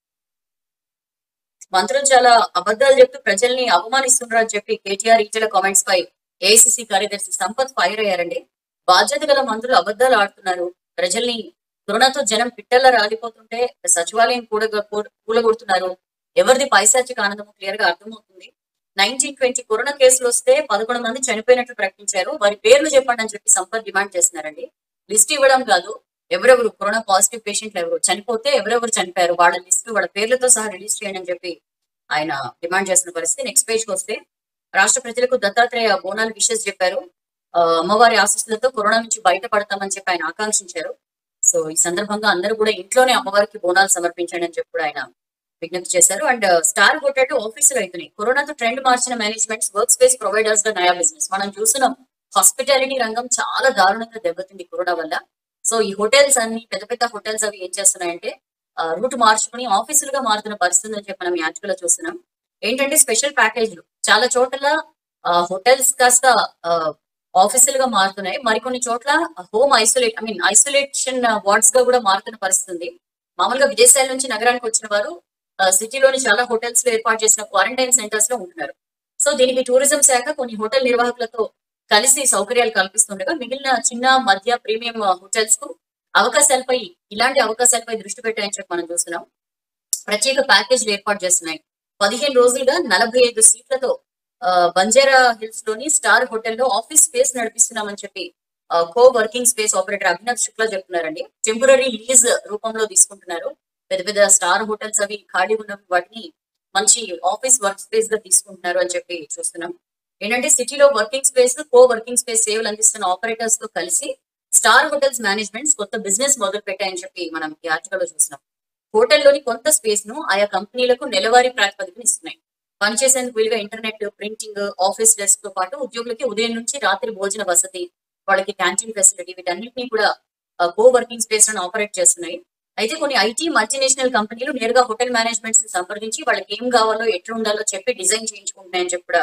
Speaker 1: మంత్రులు చాలా అబద్ధాలు చెప్తూ ప్రజల్ని అవమానిస్తున్నారు అని చెప్పి కేటీఆర్ ఈటల కామెంట్స్ పై ఏఐసిసి కార్యదర్శి సంపత్ ఫైర్ అయ్యారండి బాధ్యత గల మంత్రులు అబద్ధాలు ఆడుతున్నారు ప్రజల్ని కరోనాతో జనం పిట్టల్లా రాలిపోతుంటే సచివాలయం కూడా కూలగొడుతున్నారు ఎవరిది పైశాచిక ఆనందము క్లియర్ గా అర్థమవుతుంది నైన్టీన్ ట్వంటీ కరోనా కేసులు వస్తే పదకొండు మంది చనిపోయినట్లు ప్రకటించారు వారి పేర్లు చెప్పండి అని చెప్పి సంపత్ డిమాండ్ చేస్తున్నారండి లిస్ట్ ఇవ్వడం కాదు ఎవరెవరు కరోనా పాజిటివ్ పేషెంట్లు ఎవరు చనిపోతే ఎవరెవరు చనిపోయారు వాళ్ళ లిస్ట్ వాళ్ళ పేర్లతో సహా రిలీజ్ చేయండి అని చెప్పి ఆయన డిమాండ్ చేస్తున్న పరిస్థితి నెక్స్ట్ పేజ్ కి వస్తే రాష్ట్ర ప్రజలకు దత్తాత్రేయ బోనాలు విషెస్ చెప్పారు ఆ, అమ్మవారి ఆశీస్సులతో కరోనా నుంచి బయటపడతామని చెప్పి ఆయన ఆకాంక్షించారు సో ఈ సందర్భంగా అందరూ కూడా ఇంట్లోనే అమ్మవారికి బోనాలు సమర్పించండి అని చెప్పి కూడా ఆయన విజ్ఞప్తి చేశారు అండ్ స్టార్ హోటల్ ఆఫీసులు అవుతున్నాయి కరోనాతో ట్రెండ్ మార్చిన మేనేజ్మెంట్స్ వర్క్ స్పేస్ ప్రొవైడర్స్ గా నయా బిజినెస్ మనం చూస్తున్నాం హాస్పిటాలిటీ రంగం చాలా దారుణంగా దెబ్బతింది కరోనా వల్ల సో ఈ హోటల్స్ అన్ని పెద్ద పెద్ద హోటల్స్ అవి ఏం చేస్తున్నాయంటే రూట్ మార్చుకుని ఆఫీసులుగా మారుతున్న పరిస్థితి అని చెప్పి మనం ఈ ఆర్టికల్ లో చూస్తున్నాం ఏంటంటే స్పెషల్ ప్యాకేజ్లు చాలా చోట్ల హోటల్స్ కాస్త ఆ, ఆఫీసులుగా మారుతున్నాయి మరికొన్ని చోట్ల home isolate I mean isolation wards గా కూడా మారుతున్న పరిస్థితి ఉంది మామూలుగా విదేశాల నుంచి నగరానికి వచ్చిన వారు ఆ, సిటీలోని చాలా హోటల్స్ లో ఏర్పాటు చేసిన క్వారంటైన్ సెంటర్స్ లో ఉంటున్నారు సో దీనికి టూరిజం శాఖ కొన్ని హోటల్ నిర్వాహకులతో కలిసి సౌకర్యాలు కల్పిస్తుండగా మిగిలిన చిన్న మధ్య ప్రీమియం హోటల్స్ కు అవకాశాలపై ఇలాంటి అవకాశాలపై దృష్టి పెట్టాయని చెప్పి మనం చూస్తున్నాం ప్రత్యేక ప్యాకేజీలు ఏర్పాటు చేస్తున్నాయి పదిహేను రోజులుగా నలభై ఐదు సీట్లతో ఆ, బంజారా హిల్స్ లోని స్టార్ హోటల్లో ఆఫీస్ స్పేస్ నడిపిస్తున్నామని చెప్పి co working space operator Abhinav Shukla చెప్తున్నారండి టెంపరీ లీజ్ రూపంలో తీసుకుంటున్నారు పెద్ద పెద్ద స్టార్ హోటల్స్ అవి ఖాళీ ఉన్న వాటిని మంచి ఆఫీస్ వర్క్ స్పేస్ గా తీసుకుంటున్నారు అని చెప్పి చూస్తున్నాం ఏంటంటే సిటీలో working space co working space సేవలు అందిస్తున్న ఆపరేటర్స్ తో కలిసి స్టార్ హోటల్స్ మేనేజ్మెంట్స్ కొత్త బిజినెస్ మొదలు పెట్టాయని చెప్పి మనం ఈ ఆర్టికల్ లో చూసినాం హోటల్లోని కొంత స్పేస్ ను ఆయా కంపెనీలకు నెలవారీ ప్రాతిపదికన ఇస్తున్నాయి పనిచేసేందుకు వీలుగా ఇంటర్నెట్ ప్రింటింగ్ ఆఫీస్ డెస్క్ తో పాటు ఉద్యోగులకి ఉదయం నుంచి రాత్రి భోజన వసతి వాళ్ళకి క్యాంటీన్ ఫెసిలిటీ వీటన్నిటిని కూడా కో వర్కింగ్ స్పేస్ లను ఆపరేట్ చేస్తున్నాయి అయితే కొన్ని ఐటీ మల్టీనేషనల్ కంపెనీలు నేరుగా హోటల్ మేనేజ్మెంట్స్ ని సంప్రదించి వాళ్ళకి ఏం కావాలో ఎట్లా ఉండాలో చెప్పి డిజైన్ చేయించుకుంటున్నాయని చెప్పి కూడా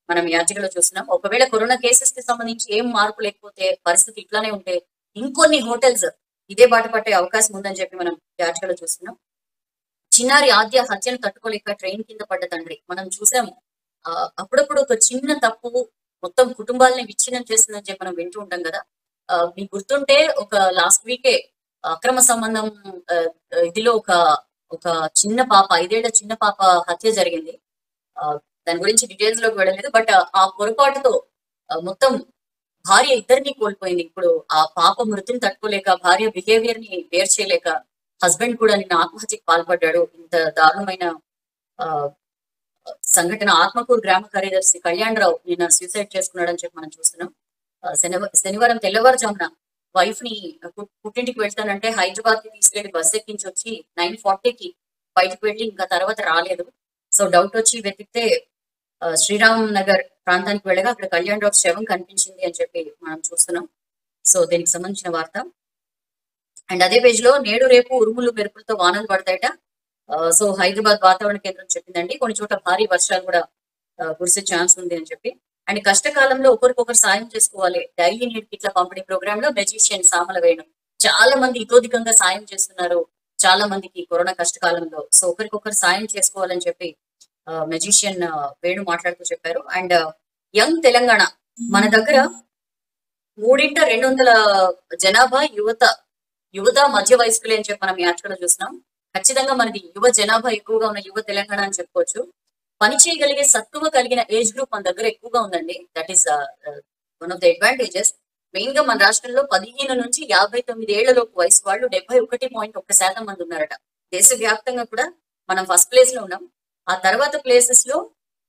Speaker 1: మనం ఈ ఆర్టికల్ లో చూస్తున్నాం ఒకవేళ కరోనా కేసెస్ కి సంబంధించి ఏం మార్పు లేకపోతే పరిస్థితి ఇట్లానే ఉంటే ఇంకొన్ని హోటల్స్ ఇదే బాట పట్టే అవకాశం ఉందని చెప్పి మనం ఈ ఆర్టికల్ లో చూస్తున్నాం చిన్నారి ఆద్య హత్యను తట్టుకోలేక ట్రైన్ కింద పడ్డ తండ్రి మనం చూసాము ఆ, అప్పుడప్పుడు ఒక చిన్న తప్పు మొత్తం కుటుంబాలని విచ్ఛిన్నం చేస్తుందని చెప్పి మనం వింటూ ఉంటాం కదా ఆ, మీకు గుర్తుంటే ఒక లాస్ట్ వీకే అక్రమ సంబంధం ఆ, ఇదిలో ఒక ఒక చిన్న పాప ఐదేళ్ల చిన్న పాప హత్య జరిగింది ఆ, దాని గురించి డీటెయిల్స్ లోకి వెళ్ళలేదు బట్ ఆ పొరపాటుతో ఆ, మొత్తం భార్య ఇద్దరిని కోల్పోయింది ఇప్పుడు ఆ పాప మృతిని తట్టుకోలేక భార్య బిహేవియర్ ని వేర్ చేయలేక హస్బెండ్ కూడా నిన్న ఆత్మహత్యకు పాల్పడ్డాడు ఇంత దారుణమైన ఆ, సంఘటన ఆత్మకూరు గ్రామ కార్యదర్శి కళ్యాణ్ రావు నిన్న సూసైడ్ చేసుకున్నాడని చెప్పి మనం చూస్తున్నాం ఆ, శనివ- శనివారం తెల్లవారుజామున వైఫ్ ని పు- పుట్టింటికి వెళ్తానంటే హైదరాబాద్ కి తీసుకెళ్లి బస్ ఎక్కించి వచ్చి నైన్ ఫార్టీకి బయటకు వెళ్ళి ఇంకా తర్వాత రాలేదు సో డౌట్ వచ్చి వెతికితే ఆ, శ్రీరామ్ నగర్ ప్రాంతానికి వెళ్ళగా అక్కడ కళ్యాణ్ రావు శవం కనిపించింది అని చెప్పి మనం చూస్తున్నాం సో దీనికి సంబంధించిన వార్త అండ్ అదే పేజ్ లో నేడు రేపు ఉరుములు మెరుపులతో వానలు పడతాయట ఆ, సో హైదరాబాద్ వాతావరణ కేంద్రం చెప్పిందండి కొన్ని చోట్ల భారీ వర్షాలు కూడా ఆ, కురిసే ఛాన్స్ ఉంది అని చెప్పి అండ్ కష్టకాలంలో ఒకరికొకరు సాయం చేసుకోవాలి డైలీ నీడ్ కిట్ల పంపిణీ ప్రోగ్రామ్ లో మెజిషియన్ సామల వేణు చాలా మంది ఇతోధికంగా సాయం చేస్తున్నారు చాలా మందికి కరోనా కష్టకాలంలో సో ఒకరికొకరు సాయం చేసుకోవాలని చెప్పి మెజిషియన్ వేణు మాట్లాడుతూ చెప్పారు అండ్ యంగ్ తెలంగాణ మన దగ్గర మూడింట రెండు వందల జనాభా యువత యువత మధ్య వయస్కులే అని చెప్పి మనం ఈ ఆర్టికల్ చూస్తున్నాం ఖచ్చితంగా మనది యువ జనాభా ఎక్కువగా ఉన్న యువ తెలంగాణ అని చెప్పుకోవచ్చు పని చేయగలిగే సత్తువ కలిగిన ఏజ్ గ్రూప్ మన దగ్గర ఎక్కువగా ఉందండి that is one of the advantages main గా మన రాష్ట్రంలో పదిహేను నుంచి యాభై తొమ్మిది ఏళ్లలోపు వయసు వాళ్ళు డెబ్బై ఒకటి పాయింట్ ఒక్క శాతం మంది ఉన్నారట దేశవ్యాప్తంగా కూడా మనం ఫస్ట్ ప్లేస్ లో ఉన్నాం ఆ తర్వాత ప్లేసెస్ లో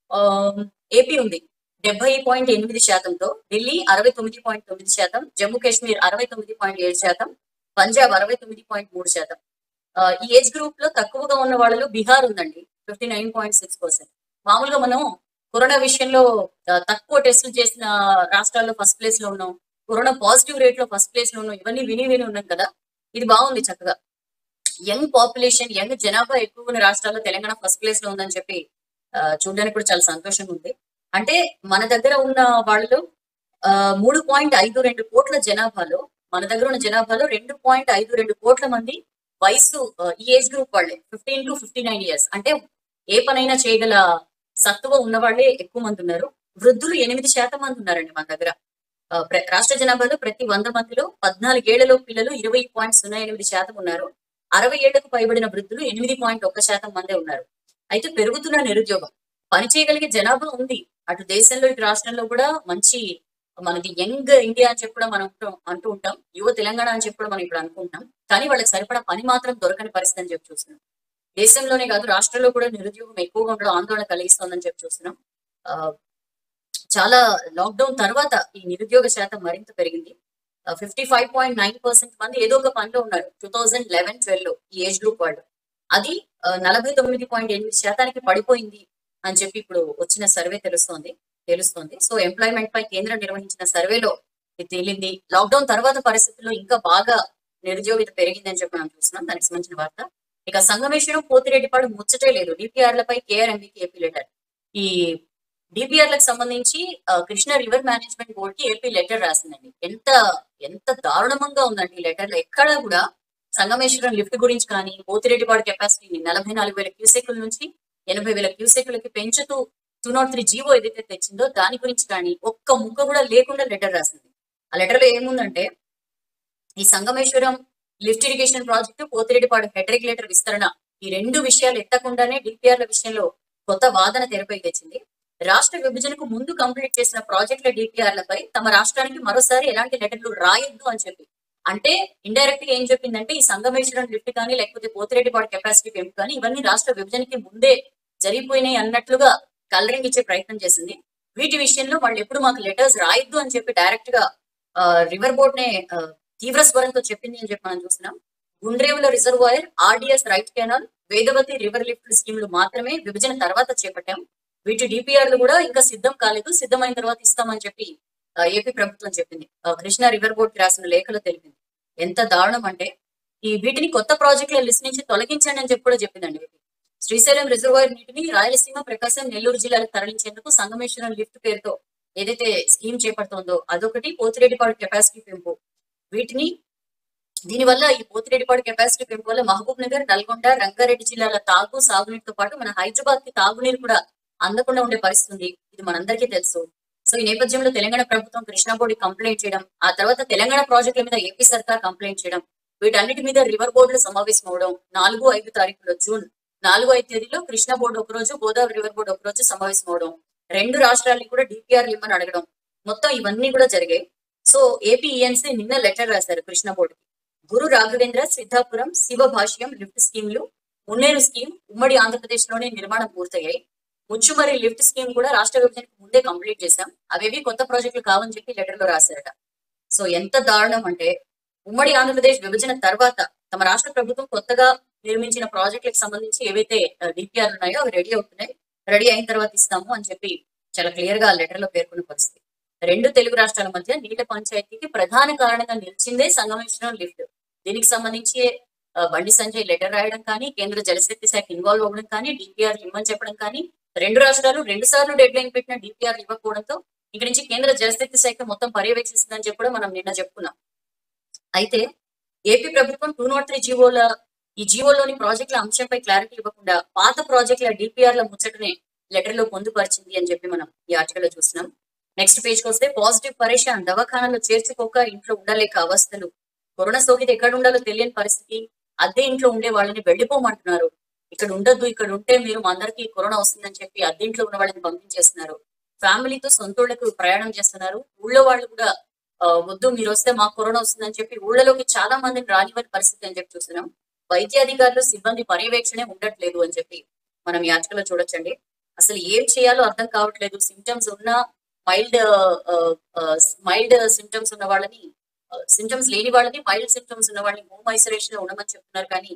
Speaker 1: ఏపీ ఉంది డెబ్బై పాయింట్ ఎనిమిది శాతంతో ఢిల్లీ అరవై తొమ్మిది పాయింట్ తొమ్మిది శాతం జమ్మూ కాశ్మీర్ అరవై తొమ్మిది పాయింట్ ఏడు శాతం పంజాబ్ అరవై తొమ్మిది పాయింట్ మూడు శాతం ఆ, ఈ ఏజ్ గ్రూప్ లో తక్కువగా ఉన్న వాళ్ళలో బీహార్ ఉందండి fifty nine point six percent మామూలుగా మనం కరోనా విషయంలో ఆ, తక్కువ టెస్టులు చేసిన రాష్ట్రాల్లో ఫస్ట్ ప్లేస్ లో ఉన్నాం కరోనా పాజిటివ్ రేట్ లో ఫస్ట్ ప్లేస్ లో ఉన్నాం ఇవన్నీ విని విని ఉన్నాం కదా ఇది బాగుంది చక్కగా యంగ్ పాపులేషన్ యంగ్ జనాభా ఎక్కువ ఉన్న రాష్ట్రాల్లో తెలంగాణ ఫస్ట్ ప్లేస్ లో ఉందని చెప్పి ఆ, చూడడానికి కూడా చాలా సంతోషంగా ఉంది అంటే మన దగ్గర ఉన్న వాళ్ళలో ఆ, మూడు పాయింట్ ఐదు రెండు కోట్ల జనాభాలో మన దగ్గర ఉన్న జనాభాలో రెండు పాయింట్ ఐదు రెండు కోట్ల మంది వయసు ఆ, ఈ ఏజ్ గ్రూప్ వాళ్ళే fifteen to fifty nine years అంటే ఏ పనైనా చేయగల సత్తువ ఉన్న వాళ్ళే ఎక్కువ మంది ఉన్నారు వృద్ధులు ఎనిమిది శాతం మంది ఉన్నారండి మన దగ్గర ఆ, ప్ర- రాష్ట్ర జనాభాలో ప్రతి వంద మందిలో పద్నాలుగేళ్లలో పిల్లలు ఇరవై పాయింట్ సున్నా ఎనిమిది శాతం ఉన్నారు అరవై ఏళ్లకు పైబడిన వృద్ధులు ఎనిమిది పాయింట్ ఒక్క శాతం మందే ఉన్నారు అయితే పెరుగుతున్న నిరుద్యోగం పని చేయగలిగే జనాభా ఉంది అటు దేశంలో ఇటు రాష్ట్రంలో కూడా మంచి మనది యంగ్ ఇండియా అని చెప్పి కూడా మనం అంటూ- అంటూ ఉంటాం యువ తెలంగాణ అని చెప్పి కూడా మనం ఇప్పుడు అనుకుంటాం కానీ వాళ్ళకి సరిపడా పని మాత్రం దొరకని పరిస్థితి అని చెప్పి చూస్తున్నాం దేశంలోనే కాదు రాష్ట్రంలో కూడా నిరుద్యోగం ఎక్కువగా ఉండడం ఆందోళన కలిగిస్తోందని చెప్పి చూస్తున్నాం ఆ, చాలా లాక్డౌన్ తర్వాత ఈ నిరుద్యోగ శాతం మరింత పెరిగింది fifty five point nine percent మంది ఏదో ఒక పనిలో ఉన్నారు టూ థౌజండ్ లెవెన్ ట్వెల్వ్ లో ఈ ఏజ్ గ్రూప్ వాళ్ళు అది నలభై తొమ్మిది పాయింట్ ఎనిమిది శాతానికి పడిపోయింది అని చెప్పి ఇప్పుడు వచ్చిన సర్వే తెలుస్తోంది తెలుస్తోంది సో ఎంప్లాయ్మెంట్ పై కేంద్రం నిర్వహించిన సర్వేలో ఇది తేలింది లాక్డౌన్ తర్వాత పరిస్థితుల్లో ఇంకా బాగా నిరుద్యోగిత పెరిగిందని చెప్పి మనం చూస్తున్నాం దానికి సంబంధించిన వార్త ఇక సంగమేశ్వరం పోతిరెడ్డిపాడు ముచ్చటే లేదు డిపిఆర్లపై కేఆర్ఎంబికి ఏపీ లెటర్ ఈ డిపిఆర్లకు సంబంధించి ఆ, కృష్ణా రివర్ మేనేజ్మెంట్ బోర్డ్ కి ఏపీ లెటర్ రాసిందండి ఎంత ఎంత దారుణంగా ఉందండి ఈ లెటర్ లో ఎక్కడ కూడా సంగమేశ్వరం లిఫ్ట్ గురించి కానీ పోతిరెడ్డిపాడు కెపాసిటీని నలభై నాలుగు వేల క్యూసెక్ల నుంచి ఎనభై వేల క్యూసెక్లకి పెంచుతూ టూ నాట్ త్రీ జీవో ఏదైతే తెచ్చిందో దాని గురించి కానీ ఒక్క ముక్క కూడా లేకుండా లెటర్ రాసింది ఆ లెటర్ లో ఏముందంటే ఈ Sangameswaram lift irrigation project Pothireddypadu head regulator విస్తరణ ఈ రెండు విషయాలు ఎత్తకుండానే డిపిఆర్ల విషయంలో కొత్త వాదన తెరపై తెచ్చింది రాష్ట్ర విభజనకు ముందు కంప్లీట్ చేసిన ప్రాజెక్టుల డిపిఆర్లపై తమ రాష్ట్రానికి మరోసారి ఎలాంటి లెటర్లు రాయొద్దు అని చెప్పి అంటే ఇండైరెక్ట్ గా ఏం చెప్పిందంటే ఈ సంగమేశ్వరం లిఫ్ట్ కానీ లేకపోతే పోతిరెడ్డిపాడు కెపాసిటీ పెంపు కానీ ఇవన్నీ రాష్ట్ర విభజనకి ముందే జరిగిపోయినాయి అన్నట్లుగా కలరింగ్ ఇచ్చే ప్రయత్నం చేసింది వీటి విషయంలో వాళ్ళు ఎప్పుడు మాకు లెటర్స్ రాయొద్దు అని చెప్పి డైరెక్ట్ గా రివర్ బోర్డ్ నే ఆ, తీవ్ర స్వరంతో చెప్పింది అని చెప్పి మనం చూస్తున్నాం Gundrevula reservoir RDS right canal Vedavathi river lift స్కీములు మాత్రమే విభజన తర్వాత చేపట్టాం వీటి డిపిఆర్లు కూడా ఇంకా సిద్ధం కాలేదు సిద్ధమైన తర్వాత ఇస్తామని చెప్పి ఆ, ఏపీ ప్రభుత్వం చెప్పింది ఆ, కృష్ణా రివర్ బోర్డ్ కి రాసిన లేఖలో తెలిపింది ఎంత దారుణం అంటే ఈ వీటిని కొత్త ప్రాజెక్టుల లిస్ట్ నుంచి తొలగించండి అని చెప్పి కూడా చెప్పిందండి ఏపీ శ్రీశైలం రిజర్వాయర్ నీటిని రాయలసీమ ప్రకాశం నెల్లూరు జిల్లాలకు తరలించేందుకు సంగమేశ్వరం లిఫ్ట్ పేరుతో ఏదైతే స్కీమ్ చేపడుతోందో అదొకటి పోతిరెడ్డిపాడు కెపాసిటీ పెంపు వీటిని దీనివల్ల ఈ పోతిరెడ్డిపాడు కెపాసిటీ పెంపు వల్ల మహబూబ్ నగర్ నల్గొండ రంగారెడ్డి జిల్లాల తాగు సాగునీటితో పాటు మన హైదరాబాద్ కి తాగునీరు కూడా అందకుండా ఉండే పరిస్థితి ఉంది ఇది మనందరికీ తెలుసు సో ఈ నేపథ్యంలో తెలంగాణ ప్రభుత్వం కృష్ణా బోర్డు కంప్లైంట్ చేయడం ఆ తర్వాత తెలంగాణ ప్రాజెక్టుల మీద ఏపీ సర్కార్ కంప్లైంట్ చేయడం వీటన్నిటి మీద రివర్ బోర్డులు సమావేశం అవడం నాలుగు ఐదు తారీఖులో జూన్ నాలుగు ఐదు తేదీలో కృష్ణా బోర్డు ఒక రోజు గోదావరి రివర్ బోర్డు ఒక రోజు సమావేశం అవడం రెండు రాష్ట్రాలకి కూడా డిపిఆర్ ఇమ్మని అడగడం మొత్తం ఇవన్నీ కూడా జరిగాయి సో ఏపీ ఈఎన్సీ నిన్న లెటర్ రాశారు కృష్ణా బోర్డుకి గురు రాఘవేంద్ర సిద్ధాపురం శివ భాష్యం లిఫ్ట్ స్కీమ్లు మున్నేరు స్కీమ్ ఉమ్మడి ఆంధ్రప్రదేశ్ లోనే నిర్మాణం పూర్తయ్యాయి ముచ్చుమరి లిఫ్ట్ స్కీమ్ కూడా రాష్ట్ర విభజనకు ముందే కంప్లీట్ చేశాం అవేవి కొత్త ప్రాజెక్టులు కావని చెప్పి లెటర్ లో రాశారట సో ఎంత దారుణం అంటే ఉమ్మడి ఆంధ్రప్రదేశ్ విభజన తర్వాత తమ రాష్ట్ర ప్రభుత్వం కొత్తగా నిర్మించిన ప్రాజెక్టులకు సంబంధించి ఏవైతే డిపిఆర్ ఉన్నాయో అవి రెడీ అవుతున్నాయి రెడీ అయిన తర్వాత ఇస్తాము అని చెప్పి చాలా క్లియర్ గా లెటర్ లో పేర్కొన్న పరిస్థితి రెండు తెలుగు రాష్ట్రాల మధ్య నీళ్ళ పంచాయతీకి ప్రధాన కారణంగా నిలిచిందే సంగమేశ్వరం లిఫ్ట్ దీనికి సంబంధించి ఆ, బండి సంజయ్ లెటర్ రాయడం కానీ కేంద్ర జలశక్తి శాఖ ఇన్వాల్వ్ అవ్వడం కానీ డిపిఆర్ ఇమ్మని చెప్పడం కానీ రెండు రాష్ట్రాలు రెండు సార్లు డెడ్ లైన్ పెట్టిన డిపిఆర్ ఇవ్వకపోవడంతో ఇక్కడి నుంచి కేంద్ర జలశక్తి శాఖ మొత్తం పర్యవేక్షిస్తుందని చెప్పి కూడా మనం నిన్న చెప్పుకున్నాం అయితే ఏపీ ప్రభుత్వం టూ నాట్ త్రీ జీవోల ఈ జీవోలోని ప్రాజెక్టుల అంశంపై క్లారిటీ ఇవ్వకుండా పాత ప్రాజెక్టుల డిపిఆర్ ల ముచ్చటనే లెటర్ లో పొందుపరిచింది అని చెప్పి మనం ఈ ఆర్టికల్ లో చూస్తున్నాం నెక్స్ట్ పేజ్ కి వస్తే పాజిటివ్ పరేషాన్ దవాఖానాలో చేర్చుకోక ఇంట్లో ఉండలేక అవస్థలు కరోనా సోకితే ఎక్కడ ఉండాలో తెలియని పరిస్థితి అద్దె ఇంట్లో ఉండే వాళ్ళని వెళ్ళిపోమంటున్నారు ఇక్కడ ఉండొద్దు ఇక్కడ ఉంటే మీరు మా అందరికీ కరోనా వస్తుందని చెప్పి అద్దె ఇంట్లో ఉన్న వాళ్ళని పంపించేస్తున్నారు ఫ్యామిలీతో సొంతూళ్ళకు ప్రయాణం చేస్తున్నారు ఊళ్ళో వాళ్ళు కూడా ఆ, వద్దు మీరు వస్తే మాకు కరోనా వస్తుందని చెప్పి ఊళ్ళలోకి చాలా మందిని రానివ్వని పరిస్థితి అని చెప్పి చూస్తున్నాం వైద్యాధికారులు సిబ్బంది పర్యవేక్షణే ఉండట్లేదు అని చెప్పి మనం ఈ ఆర్టికల్ లో చూడొచ్చండి అసలు ఏం చేయాలో అర్థం కావట్లేదు సిమ్టమ్స్ ఉన్న మైల్డ్ మైల్డ్ సిమ్టమ్స్ ఉన్న వాళ్ళని సిమ్టమ్స్ లేని వాళ్ళని మైల్డ్ సిమ్టమ్స్ ఉన్న వాళ్ళని హోమ్ ఐసోలేషన్ లో ఉండమని చెప్తున్నారు కానీ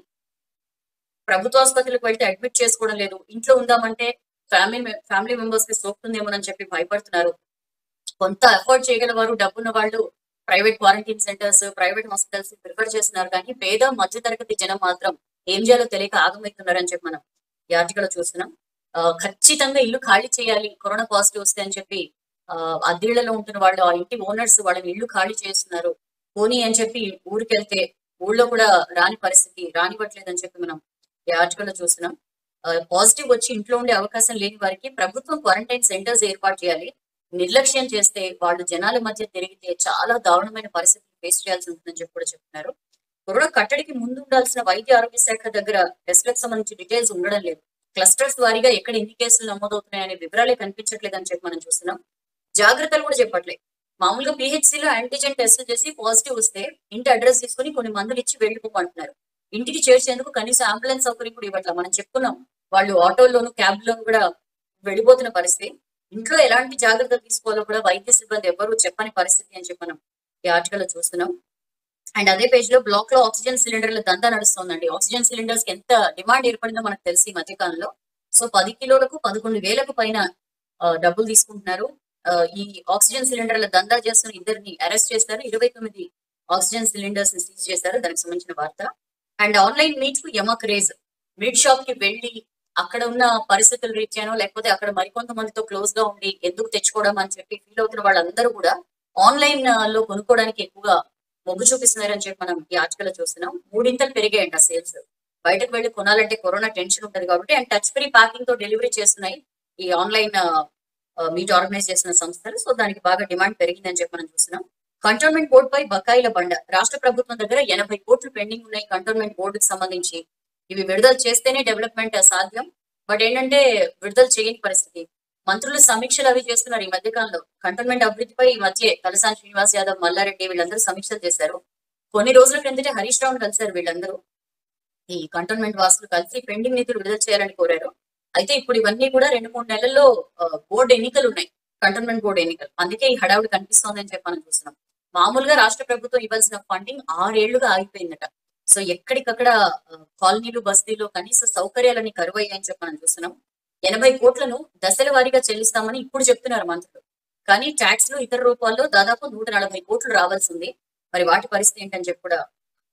Speaker 1: ప్రభుత్వ ఆసుపత్రులకు వెళ్తే అడ్మిట్ చేసుకోవడం లేదు ఇంట్లో ఉందామంటే ఫ్యామిలీ ఫ్యామిలీ మెంబర్స్ కి సోకుతుందేమోనని చెప్పి భయపడుతున్నారు కొంత ఎఫర్ట్ చేయగల వారు డబ్బున్న వాళ్ళు private quarantine centres private hospitals prefer చేస్తున్నారు కానీ పేద మధ్య తరగతి జనం మాత్రం ఏం చేయాలో తెలియక ఆగమవుతున్నారని చెప్పి మనం ఈ ఆర్టికల్ లో చూస్తున్నాం ఆ, ఖచ్చితంగా ఇల్లు ఖాళీ చేయాలి కరోనా పాజిటివ్ వస్తే అని చెప్పి ఆ, అద్దెళ్లలో ఉంటున్న వాళ్ళు ఆ ఇంటి ఓనర్స్ వాళ్ళని ఇల్లు ఖాళీ చేస్తున్నారు పోనీ అని చెప్పి ఊరికి వెళ్తే ఊళ్ళో కూడా రాని పరిస్థితి రానివ్వట్లేదు అని చెప్పి మనం ఈ ఆర్టికల్ లో చూస్తున్నాం పాజిటివ్ వచ్చి ఇంట్లో ఉండే అవకాశం లేని వారికి ప్రభుత్వం క్వారంటైన్ సెంటర్స్ ఏర్పాటు చేయాలి నిర్లక్ష్యం చేస్తే వాళ్ళు జనాల మధ్య తిరిగితే చాలా దారుణమైన పరిస్థితి ఫేస్ చేయాల్సి ఉంటుందని చెప్పి కూడా చెప్తున్నారు కరోనా కట్టడికి ముందు ఉండాల్సిన వైద్య ఆరోగ్య శాఖ దగ్గర టెస్ట్లకు సంబంధించి డీటెయిల్స్ ఉండడం లేదు క్లస్టర్స్ వారీగా ఎక్కడ ఎన్ని కేసులు నమోదవుతున్నాయనే వివరాలే కనిపించట్లేదని చెప్పి మనం చూస్తున్నాం జాగ్రత్తలు కూడా చెప్పట్లేదు మామూలుగా PHC లో యాంటీజెన్ టెస్ట్ చేసి పాజిటివ్ వస్తే ఇంటి అడ్రస్ తీసుకుని కొన్ని మందులు ఇచ్చి వెళ్ళిపోమంటున్నారు ఇంటికి చేర్చేందుకు కనీసం అంబులెన్స్ సౌకర్యం కూడా ఇవ్వట్లా మనం చెప్పుకున్నాం వాళ్ళు ఆటోల్లోను క్యాబ్ లోను కూడా వెళ్ళిపోతున్న పరిస్థితి ఇంట్లో ఎలాంటి జాగ్రత్తలు తీసుకోవాలో కూడా వైద్య సిబ్బంది ఎవరు చెప్పని పరిస్థితి అని చెప్పి మనం ఈ ఆర్టికల్ లో చూస్తున్నాం అండ్ అదే పేజ్ లో బ్లాక్ లో ఆక్సిజన్ సిలిండర్ల దందా నడుస్తోందండి ఆక్సిజన్ సిలిండర్స్ కి ఎంత డిమాండ్ ఏర్పడిందో మనకు తెలిసి ఈ మధ్యకాలంలో సో పది కిలోలకు పదకొండు వేలకు పైన ఆ, డబ్బులు తీసుకుంటున్నారు ఆ, ఈ ఆక్సిజన్ సిలిండర్ల దందా చేస్తున్న ఇద్దరిని అరెస్ట్ చేస్తారు ఇరవై తొమ్మిది ఆక్సిజన్ సిలిండర్స్ ని సీజ్ చేశారు దానికి సంబంధించిన వార్త అండ్ ఆన్లైన్ మీట్ కు యమ క్రేజ్ మీట్ షాప్ కి వెళ్ళి అక్కడ ఉన్న పరిస్థితుల రీత్యానో లేకపోతే అక్కడ మరికొంతమందితో క్లోజ్ గా ఉండి ఎందుకు తెచ్చుకోవడం అని చెప్పి ఫీల్ అవుతున్న వాళ్ళందరూ కూడా ఆన్లైన్ లో కొనుక్కోవడానికి ఎక్కువగా మొగ్గు చూపిస్తున్నారని చెప్పి మనం ఈ ఆర్టికల్ లో చూస్తున్నాం మూడింతలు పెరిగాయంట సేల్స్ బయటకు వెళ్ళి కొనాలంటే కరోనా టెన్షన్ ఉంటది కాబట్టి అండ్ టచ్ ఫ్రీ ప్యాకింగ్ తో డెలివరీ చేస్తున్నాయి ఈ ఆన్లైన్ మీట్ ఆర్గనైజ్ చేసిన సంస్థలు సో దానికి బాగా డిమాండ్ పెరిగిందని చెప్పి మనం చూస్తున్నాం కంటోన్మెంట్ బోర్డు పై బకాయిల బండ రాష్ట్ర ప్రభుత్వం దగ్గర ఎనభై కోట్లు పెండింగ్ ఉన్నాయి కంటోన్మెంట్ బోర్డుకి సంబంధించి ఇవి విడుదల చేస్తేనే డెవలప్మెంట్ సాధ్యం బట్ ఏంటంటే విడుదల చేయని పరిస్థితి మంత్రులు సమీక్షలు అవి చేస్తున్నారు ఈ మధ్య కాలంలో కంటోన్మెంట్ అభివృద్ధిపై ఈ మధ్య తలసాని శ్రీనివాస్ యాదవ్ మల్లారెడ్డి వీళ్ళందరూ సమీక్షలు చేశారు కొన్ని రోజుల క్రిందటే హరీష్ రావును కలిశారు వీళ్ళందరూ ఈ కంటోన్మెంట్ వాసులు కలిసి పెండింగ్ నిధులు విడుదల చేయాలని కోరారు అయితే ఇప్పుడు ఇవన్నీ కూడా రెండు మూడు నెలల్లో బోర్డు ఎన్నికలు ఉన్నాయి కంటోన్మెంట్ బోర్డు ఎన్నికలు అందుకే ఈ హడావుడి కనిపిస్తోంది అని చెప్పి మనం చూస్తున్నాం మామూలుగా రాష్ట్ర ప్రభుత్వం ఇవ్వాల్సిన ఫండింగ్ ఆరేళ్లుగా ఆగిపోయిందట సో ఎక్కడికక్కడ ఆ, కాలనీలు బస్తీలు కనీస సౌకర్యాలని కరువయ్యాయని చెప్పి మనం చూస్తున్నాం ఎనభై కోట్లను దశల వారీగా చెల్లిస్తామని ఇప్పుడు చెప్తున్నారు మంత్రులు కానీ ట్యాక్స్ లు ఇతర రూపాల్లో దాదాపు నూట నలభై కోట్లు రావాల్సి ఉంది మరి వాటి పరిస్థితి ఏంటని చెప్పి కూడా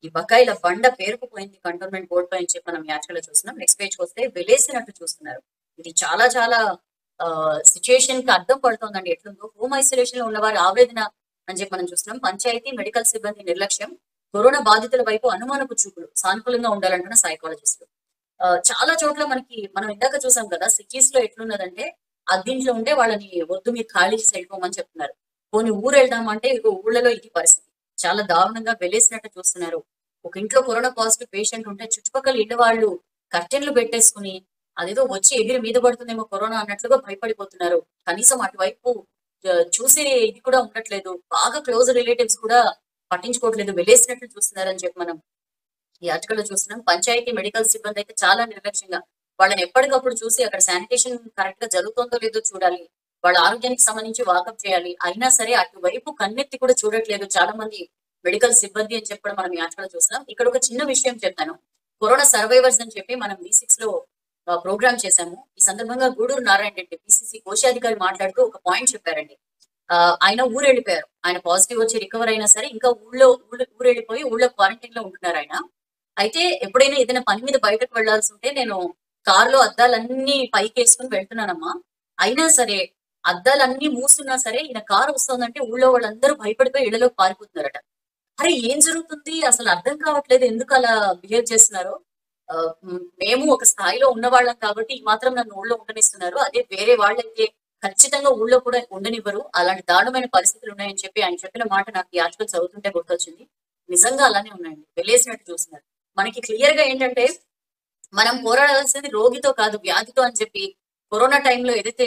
Speaker 1: ఈ బకాయిల బండ పేరుకుపోయింది కంటోన్మెంట్ బోర్డు పై అని చెప్పి మనం యాక్చువల్ చూస్తున్నాం నెక్స్ట్ పేజ్ వస్తే వెలేసినట్టు చూస్తున్నారు ఇది చాలా చాలా సిచ్యుయేషన్ కి అర్థం పడుతోందండి ఎట్లుందో హోమ్ ఐసోలేషన్ లో ఉన్న వారి ఆవేదన అని చెప్పి మనం చూస్తున్నాం పంచాయతీ మెడికల్ సిబ్బంది నిర్లక్ష్యం కరోనా బాధితుల వైపు అనుమానపు చూపులు సానుకూలంగా ఉండాలంటున్న సైకాలజిస్టులు ఆ, చాలా చోట్ల మనకి మనం ఇందాక చూసాం కదా సిటీస్ లో ఎట్లున్నదంటే అద్దింట్లో ఉంటే వాళ్ళని వద్దు మీరు ఖాళీ చేసి వెళ్ళిపోమని చెప్తున్నారు పోనీ ఊరు వెళ్దామంటే ఇక ఊళ్ళలో ఇది పరిస్థితి చాలా దారుణంగా వెలేసినట్టు చూస్తున్నారు ఒక ఇంట్లో కరోనా పాజిటివ్ పేషెంట్ ఉంటే చుట్టుపక్కల ఇళ్ళ వాళ్ళు కర్టెన్లు పెట్టేసుకుని అదేదో వచ్చి ఎగిరి మీద పడుతుందేమో కరోనా అన్నట్లుగా భయపడిపోతున్నారు కనీసం అటువైపు ఆ, చూసే ఇది కూడా ఉండట్లేదు బాగా క్లోజ్ రిలేటివ్స్ కూడా పట్టించుకోవట్లేదు వెలేసినట్లు చూస్తున్నారని చెప్పి మనం ఈ ఆర్టికల్ లో చూస్తున్నాం పంచాయతీ మెడికల్ సిబ్బంది అయితే చాలా నిర్లక్ష్యంగా వాళ్ళని ఎప్పటికప్పుడు చూసి అక్కడ శానిటేషన్ కరెక్ట్ గా జరుగుతుందో లేదో చూడాలి వాళ్ళ ఆరోగ్యానికి సంబంధించి వాకప్ చేయాలి అయినా సరే అటువైపు కన్నెత్తి కూడా చూడట్లేదు చాలా మంది మెడికల్ సిబ్బంది అని చెప్పడం మనం ఈ ఆర్టికల్ చూస్తున్నాం ఇక్కడ ఒక చిన్న విషయం చెప్తాను కరోనా సర్వైవర్స్ అని చెప్పి మనం బి సిక్స్ లో ప్రోగ్రామ్ చేశాము ఈ సందర్భంగా గూడూరు నారాయణ రెడ్డి పిసిసి కోశాధికారి మాట్లాడుతూ ఒక పాయింట్ చెప్పారండి ఆ, ఆయన ఊరు వెళ్ళిపోయారు ఆయన పాజిటివ్ వచ్చి రికవర్ అయినా సరే ఇంకా ఊళ్ళో ఊళ్ళో ఊరు వెళ్ళిపోయి ఊళ్ళో క్వారంటైన్ లో ఉంటున్నారు ఆయన అయితే ఎప్పుడైనా ఏదైనా పని మీద బయటకు వెళ్లాల్సి ఉంటే నేను కారులో అద్దాలన్నీ పైకి వేసుకుని వెళ్తున్నానమ్మా అయినా సరే అద్దాలన్నీ మూస్తున్నా సరే ఈయన కారు వస్తుందంటే ఊళ్ళో వాళ్ళందరూ భయపడిపోయి ఇళ్లలోకి పారిపోతున్నారట అరే ఏం జరుగుతుంది అసలు అర్థం కావట్లేదు ఎందుకు అలా బిహేవ్ చేస్తున్నారు ఆ, మ్, మేము ఒక స్థాయిలో ఉన్న వాళ్ళం కాబట్టి ఈ మాత్రం నన్ను ఊళ్ళో ఉండనిస్తున్నారు అదే వేరే వాళ్ళైతే ఖచ్చితంగా ఊళ్ళో కూడా ఉండనివ్వరు అలాంటి దారుణమైన పరిస్థితులు ఉన్నాయని చెప్పి ఆయన చెప్పిన మాట నాకు ఈ ఆర్టికల్ చదువుతుంటే గుర్తొచ్చింది నిజంగా అలానే ఉన్నాయండి వెళ్ళేసినట్టు చూస్తున్నారు మనకి క్లియర్ గా ఏంటంటే మనం పోరాడాల్సింది రోగితో కాదు వ్యాధితో అని చెప్పి కరోనా టైంలో ఏదైతే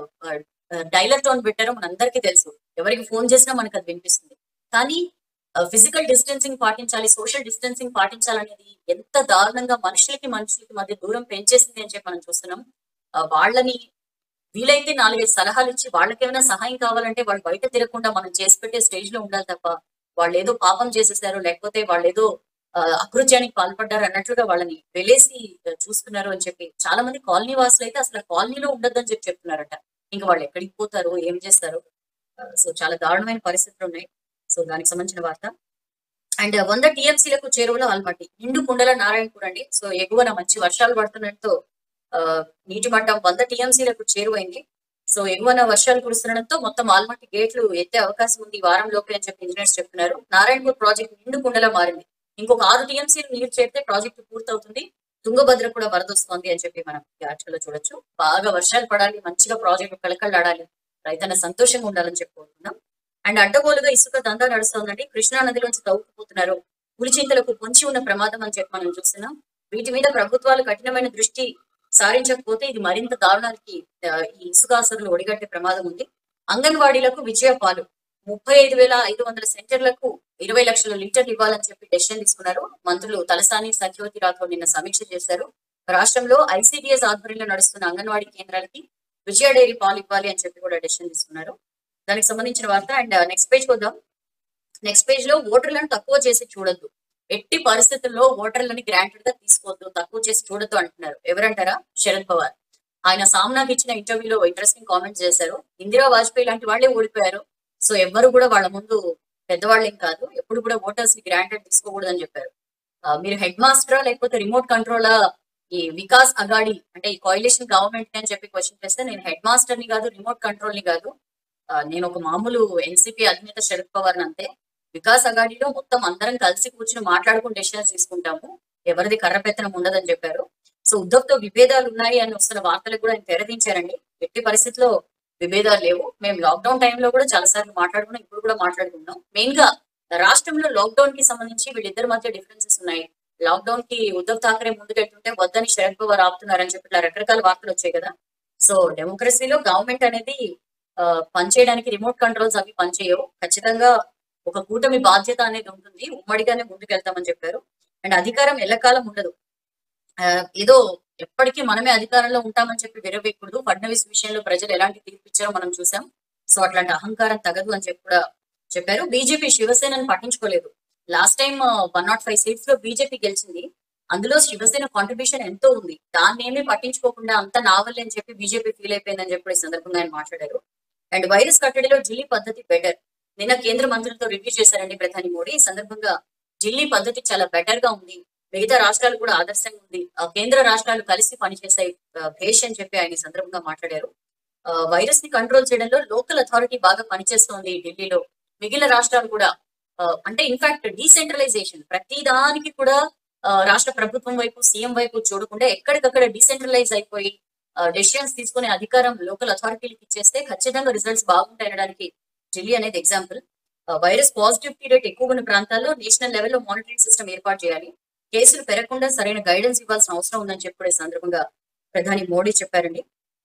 Speaker 1: డైలర్ టోన్ పెట్టారో మనందరికీ తెలుసు ఎవరికి ఫోన్ చేసినా మనకు అది వినిపిస్తుంది కానీ ఫిజికల్ డిస్టెన్సింగ్ పాటించాలి సోషల్ డిస్టెన్సింగ్ పాటించాలనేది ఎంత దారుణంగా మనుషులకి మనుషులకి మధ్య దూరం పెంచేసింది అని చెప్పి మనం చూస్తున్నాం ఆ, వాళ్ళని వీలైతే నాలుగైదు సలహాలు ఇచ్చి వాళ్ళకేమైనా సహాయం కావాలంటే వాళ్ళు బయట తిరగకుండా మనం చేసి పెట్టే స్టేజ్ లో ఉండాలి తప్ప వాళ్ళు ఏదో పాపం చేసేసారు లేకపోతే వాళ్ళు ఏదో ఆ, అకృత్యానికి పాల్పడ్డారు అన్నట్లుగా వాళ్ళని వెలేసి ఆ, చూస్తున్నారు అని చెప్పి చాలా మంది కాలనీ వాసులు అయితే అసలు కాలనీలో ఉండొద్దని చెప్పి చెప్తున్నారట ఇంకా వాళ్ళు ఎక్కడికి పోతారు ఏం చేస్తారు సో చాలా దారుణమైన పరిస్థితులు ఉన్నాయి సో దానికి సంబంధించిన వార్త అండ్ వంద టీఎంసీలకు చేరువలో ఆల్మట్టి నిండు కుండల నారాయణపూర్ అండి సో ఎగువన మంచి వర్షాలు పడుతున్నట్టు ఆ, నీటి మట్టం వంద టీఎంసీలకు చేరువైంది సో ఎగువన వర్షాలు కురుస్తుండడంతో మొత్తం ఆల్మట్టి గేట్లు ఎత్తే అవకాశం ఉంది ఈ వారం లోపే అని చెప్పి ఇంజనీర్స్ చెప్తున్నారు నారాయణపూర్ ప్రాజెక్ట్ నిండు కుండలా మారింది ఇంకొక ఆరు టీఎంసీలు నీరు చేరితే ప్రాజెక్టు పూర్తవుతుంది తుంగభద్ర కూడా వరద వస్తోంది అని చెప్పి మనం ఈ ఆర్టికల్ లో చూడొచ్చు బాగా వర్షాలు పడాలి మంచిగా ప్రాజెక్టు కళకళలాడాలి రైతన్న సంతోషంగా ఉండాలని చెప్పి కోరుకుందాం అండ్ అడ్డగోలుగా ఇసుక దందా నడుస్తోందండి కృష్ణా నదిలోంచి తవ్వుకుపోతున్నారు పులిచింతలకు పొంచి ఉన్న ప్రమాదం అని చెప్పి మనం చూస్తున్నాం వీటి మీద ప్రభుత్వాలు కఠినమైన దృష్టి సారించకపోతే ఇది మరింత దారుణానికి ఆ, ఈ ఇసుకాసురులు ఒడిగట్టే ప్రమాదం ఉంది అంగన్వాడీలకు విజయ పాలు ముప్పై ఐదు వేల ఐదు వందల సెంటర్లకు ఇరవై లక్షల లీటర్లు ఇవ్వాలని చెప్పి డెసిషన్ తీసుకున్నారు మంత్రులు తలసాని సత్యవతి రాథోడ్ నిన్న సమీక్ష చేశారు రాష్ట్రంలో ఐసీడీఎస్ ఆధ్వర్యంలో నడుస్తున్న అంగన్వాడీ కేంద్రాలకి విజయ డైరీ పాలు ఇవ్వాలి అని చెప్పి కూడా డెసిషన్ తీసుకున్నారు దానికి సంబంధించిన వార్త అండ్ నెక్స్ట్ పేజ్ వద్దాం నెక్స్ట్ పేజ్ లో ఓటర్లను తక్కువ చేసి చూడొద్దు ఎట్టి పరిస్థితుల్లో ఓటర్లని గ్రాంటెడ్ గా తీసుకోవద్దు తక్కువ చేసి చూడొద్దు అంటున్నారు ఎవరంటారా శరద్ పవార్ ఆయన సామ్నాకి ఇచ్చిన ఇంటర్వ్యూలో ఇంట్రెస్టింగ్ కామెంట్స్ చేశారు ఇందిరా వాజ్పేయి లాంటి వాళ్ళే ఓడిపోయారు సో ఎవ్వరు కూడా వాళ్ళ ముందు పెద్దవాళ్ళేం కాదు ఎప్పుడు కూడా ఓటర్స్ ని గ్రాంటెడ్ తీసుకోకూడదని చెప్పారు ఆ, మీరు హెడ్ మాస్టరా లేకపోతే రిమోట్ కంట్రోలా ఈ వికాస్ అగాడి అంటే ఈ కోయిలేషన్ గవర్నమెంట్ అని చెప్పి క్వశ్చన్ చేస్తే నేను హెడ్ మాస్టర్ ని కాదు రిమోట్ కంట్రోల్ ని కాదు ఆ, నేను ఒక మామూలు ఎన్సీపీ అధినేత శరద్ పవార్ అంతే వికాస్ అగాడిలో మొత్తం అందరం కలిసి కూర్చుని మాట్లాడుకుని డెసిషన్స్ తీసుకుంటాము ఎవరిది కర్ర పెత్తనం ఉండదని చెప్పారు సో ఉద్ధవ్ తో విభేదాలు ఉన్నాయి అని వస్తున్న వార్తలకు కూడా ఆయన తెరదించారండి ఎట్టి పరిస్థితిలో విభేదాలు లేవు మేము లాక్డౌన్ టైంలో కూడా చాలా సార్లు మాట్లాడుకున్నాం ఇప్పుడు కూడా మాట్లాడుకుంటున్నాం మెయిన్ గా రాష్ట్రంలో లాక్డౌన్ కి సంబంధించి వీళ్ళిద్దరి మధ్య డిఫరెన్సెస్ ఉన్నాయి లాక్డౌన్ కి ఉద్ధవ్ ఠాకరే ముందుకెళ్తుంటే వద్దని శరద్ పవార్ ఆపుతున్నారని చెప్పి ఇట్లా రకరకాల వార్తలు వచ్చాయి కదా సో డెమోక్రసీలో గవర్నమెంట్ అనేది ఆ, పనిచేయడానికి రిమోట్ కంట్రోల్స్ అవి పనిచేయవు ఖచ్చితంగా ఒక కూటమి బాధ్యత అనేది ఉంటుంది ఉమ్మడిగానే ముందుకెళ్తామని చెప్పారు అండ్ అధికారం ఎల్లకాలం ఉండదు ఆ, ఏదో ఎప్పటికీ మనమే అధికారంలో ఉంటామని చెప్పి విరవేయకూడదు ఫడ్నవీస్ విషయంలో ప్రజలు ఎలాంటి తీర్పు ఇచ్చారో మనం చూసాం సో అట్లాంటి అహంకారం తగదు అని చెప్పి కూడా చెప్పారు బీజేపీ శివసేనని పట్టించుకోలేదు last time one nought five seats లో బీజేపీ గెలిచింది అందులో శివసేన కాంట్రిబ్యూషన్ ఎంతో ఉంది దాన్ని ఏమీ పట్టించుకోకుండా అంత నావల్ అని చెప్పి బీజేపీ ఫీల్ అయిపోయిందని చెప్పి ఈ సందర్భంగా ఆయన మాట్లాడారు అండ్ వైరస్ కట్టడిలో ఢిల్లీ పద్ధతి బెటర్ నిన్న కేంద్ర మంత్రులతో రివ్యూ చేశారండి ప్రధాని మోడీ ఈ సందర్భంగా ఢిల్లీ పద్ధతి చాలా బెటర్ గా ఉంది మిగతా రాష్ట్రాలు కూడా ఆదర్శంగా ఉంది ఆ, కేంద్ర రాష్ట్రాలు కలిసి పనిచేసే ఆ, భేష్ అని చెప్పి ఆయన ఈ సందర్భంగా మాట్లాడారు ఆ, వైరస్ ని కంట్రోల్ చేయడంలో లోకల్ అథారిటీ బాగా పనిచేస్తోంది ఢిల్లీలో మిగిలిన రాష్ట్రాలు కూడా ఆ, అంటే ఇన్ఫాక్ట్ డీసెంట్రలైజేషన్ ప్రతి దానికి కూడా ఆ, రాష్ట్ర ప్రభుత్వం వైపు సీఎం వైపు చూడకుండా ఎక్కడికక్కడ డీసెంట్రలైజ్ అయిపోయి డెసిషన్స్ తీసుకునే అధికారం లోకల్ అథారిటీలకు ఇచ్చేస్తే ఖచ్చితంగా రిజల్ట్స్ బాగుంటాయి అనడానికి ఢిల్లీ అనేది ఎగ్జాంపుల్ వైరస్ పాజిటివిటీ రేట్ ఎక్కువ ఉన్న ప్రాంతాల్లో నేషనల్ లెవెల్లో మానిటరింగ్ సిస్టమ్ ఏర్పాటు చేయాలి కేసులు పెరగకుండా సరైన గైడెన్స్ ఇవ్వాల్సిన అవసరం ఉందని చెప్పి కూడా ఈ సందర్భంగా ప్రధాని మోడీ చెప్పారండి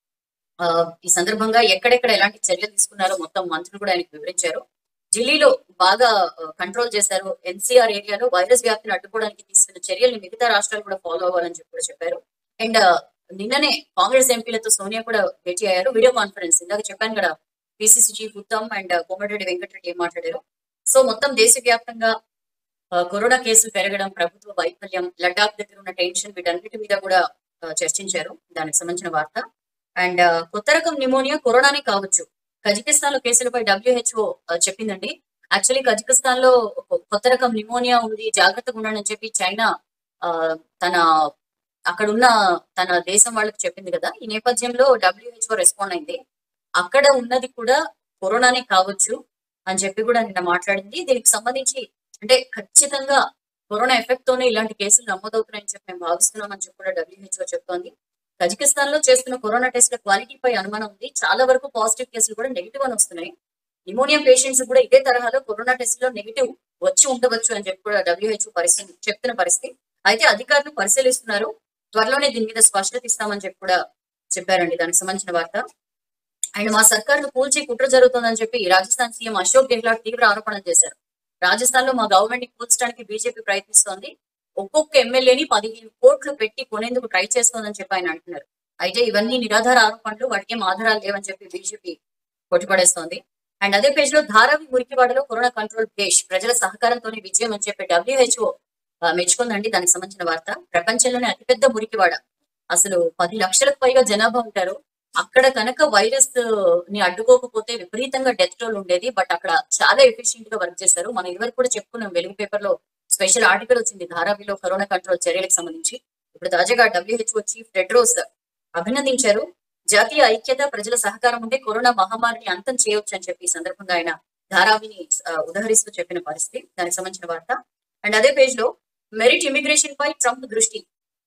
Speaker 1: ఆ, ఈ సందర్భంగా ఎక్కడెక్కడ ఎలాంటి చర్యలు తీసుకున్నారో మొత్తం మంత్రులు కూడా ఆయనకు వివరించారు ఢిల్లీలో బాగా కంట్రోల్ చేశారు ఎన్సీఆర్ ఏరియాలో వైరస్ వ్యాప్తిని అడ్డుకోవడానికి తీసుకున్న చర్యల్ని మిగతా రాష్ట్రాలు కూడా ఫాలో అవ్వాలని చెప్పి కూడా చెప్పారు అండ్ నిన్ననే కాంగ్రెస్ ఎంపీలతో సోనియా కూడా భేటీ అయ్యారు వీడియో కాన్ఫరెన్స్ ఇందాక చెప్పాను కదా PCC chief Uttam and Komatireddy Venkatareddy ఏం మాట్లాడారు సో మొత్తం దేశవ్యాప్తంగా ఆ, కరోనా కేసులు పెరగడం ప్రభుత్వ వైఫల్యం లడాక్ దగ్గర ఉన్న టెన్షన్ వీటన్నిటి మీద కూడా ఆ, చర్చించారు దానికి సంబంధించిన వార్త అండ్ కొత్త రకం నిమోనియా కరోనానే కావచ్చు కజకిస్తాన్ లో కేసులపై డబ్ల్యూహెచ్ఓ చెప్పిందండి యాక్చువల్లీ కజకిస్తాన్ లో కొ- కొత్త రకం నిమోనియా ఉంది జాగ్రత్తగా ఉండండి అని చెప్పి చైనా ఆ, తన అక్కడ ఉన్న తన దేశం వాళ్ళకి చెప్పింది కదా ఈ నేపథ్యంలో డబ్ల్యూహెచ్ఓ రెస్పాండ్ అయింది అక్కడ ఉన్నది కూడా కరోనానే కావచ్చు అని చెప్పి కూడా నిన్న మాట్లాడింది దీనికి సంబంధించి అంటే ఖచ్చితంగా కరోనా ఎఫెక్ట్ తోనే ఇలాంటి కేసులు నమోదవుతున్నాయని చెప్పి మేము భావిస్తున్నాం అని చెప్పి కూడా డబ్ల్యూహెచ్ఓ చెప్తోంది కజకిస్తాన్ లో చేస్తున్న కరోనా టెస్ట్ల క్వాలిటీపై అనుమానం ఉంది చాలా వరకు పాజిటివ్ కేసులు కూడా నెగిటివ్ అని వస్తున్నాయి నిమోనియా పేషెంట్స్ కూడా ఇదే తరహాలో కరోనా టెస్ట్ లో నెగిటివ్ వచ్చి ఉండవచ్చు అని చెప్పి కూడా డబ్ల్యూహెచ్ఓ పరిస్థితి చెప్తున్న పరిస్థితి అయితే అధికారులు పరిశీలిస్తున్నారు త్వరలోనే దీని మీద స్పష్టత ఇస్తామని చెప్పి కూడా చెప్పారండి దానికి సంబంధించిన వార్త అండ్ మా సర్కారును కూల్చి కుట్ర జరుగుతోందని చెప్పి రాజస్థాన్ సీఎం అశోక్ గెహ్లాట్ తీవ్ర ఆరోపణలు చేశారు రాజస్థాన్ లో మా గవర్నమెంట్ ని కూల్చడానికి బీజేపీ ప్రయత్నిస్తోంది ఒక్కొక్క ఎమ్మెల్యేని పదిహేను కోట్లు పెట్టి కొనేందుకు ట్రై చేస్తోందని చెప్పి ఆయన అంటున్నారు అయితే ఇవన్నీ నిరాధార ఆరోపణలు వాటికి ఏం ఆధారాలు లేవని చెప్పి బీజేపీ కొట్టిపడేస్తోంది అండ్ అదే పేజ్ లో ధారావి మురికివాడలో కరోనా కంట్రోల్ దేశ్ ప్రజల సహకారంతోనే విజయం అని చెప్పి డబ్ల్యూహెచ్ఓ మెచ్చుకుందండి దానికి సంబంధించిన వార్త ప్రపంచంలోనే అతిపెద్ద మురికివాడ అసలు పది లక్షలకు పైగా జనాభా ఉంటారు అక్కడ కనుక వైరస్ ని అడ్డుకోకపోతే విపరీతంగా డెత్ టోల్ ఉండేది బట్ అక్కడ చాలా ఎఫిషియెంట్ గా వర్క్ చేశారు మనం ఇదివరకు కూడా చెప్పుకున్నాం వెలుగు పేపర్ లో స్పెషల్ ఆర్టికల్ వచ్చింది ధారావిలో కరోనా కంట్రోల్ చర్యలకు సంబంధించి ఇప్పుడు తాజాగా డబ్ల్యూహెచ్ఓ చీఫ్ టెడ్రోస్ అభినందించారు జాతీయ ఐక్యత ప్రజల సహకారం ఉంటే కరోనా మహమ్మారిని అంతం చేయొచ్చు అని చెప్పి ఈ సందర్భంగా ఆయన ధారావిని ఆ, ఉదహరిస్తూ చెప్పిన పరిస్థితి దానికి సంబంధించిన వార్త అండ్ అదే పేజ్ లో మెరిట్ ఇమిగ్రేషన్ పై ట్రంప్ దృష్టి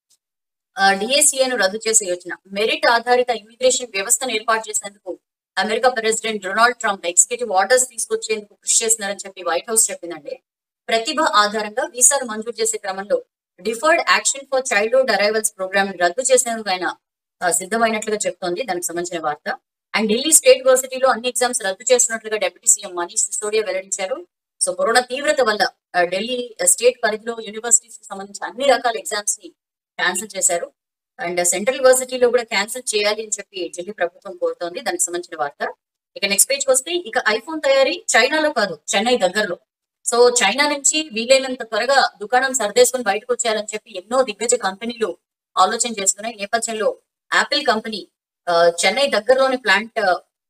Speaker 1: డిఎస్సీఏను రద్దు చేసే యోచన మెరిట్ ఆధారిత ఇమిగ్రేషన్ వ్యవస్థను ఏర్పాటు చేసేందుకు America president Donald Trump executive orders తీసుకొచ్చేందుకు కృషి చేస్తున్నారని చెప్పి వైట్ హౌస్ చెప్పిందండి ప్రతిభ ఆధారంగా వీసాలు మంజూరు చేసే క్రమంలో deferred action for childhood arrivals programme రద్దు చేసేందుకు ఆయన ఆ, సిద్ధమైనట్లుగా చెప్తోంది దానికి సంబంధించిన వార్త అండ్ ఢిల్లీ స్టేట్ యూనివర్సిటీలో అన్ని ఎగ్జామ్స్ రద్దు చేస్తున్నట్లుగా డిప్యూటీ సీఎం మనీష్ సిసోడియా వెల్లడించారు సో కరోనా తీవ్రత వల్ల ఆ, ఢిల్లీ స్టేట్ పరిధిలో యూనివర్సిటీస్ కి సంబంధించిన అన్ని రకాల ఎగ్జామ్స్ ని క్యాన్సిల్ చేశారు అండ్ సెంట్రల్ యూనివర్సిటీలో కూడా క్యాన్సిల్ చేయాలి అని చెప్పి ఢిల్లీ ప్రభుత్వం కోరుతోంది దానికి సంబంధించిన వార్త ఇక నెక్స్ట్ పేజ్ వస్తే ఇక ఐఫోన్ తయారీ చైనాలో కాదు చెన్నై దగ్గరలో సో చైనా నుంచి వీలైనంత త్వరగా దుకాణం సర్దేసుకుని బయటకు వచ్చేయాలని చెప్పి ఎన్నో దిగ్గజ కంపెనీలు ఆలోచన చేస్తున్నాయి ఈ నేపథ్యంలో యాపిల్ కంపెనీ ఆ, చెన్నై దగ్గరలోని ప్లాంట్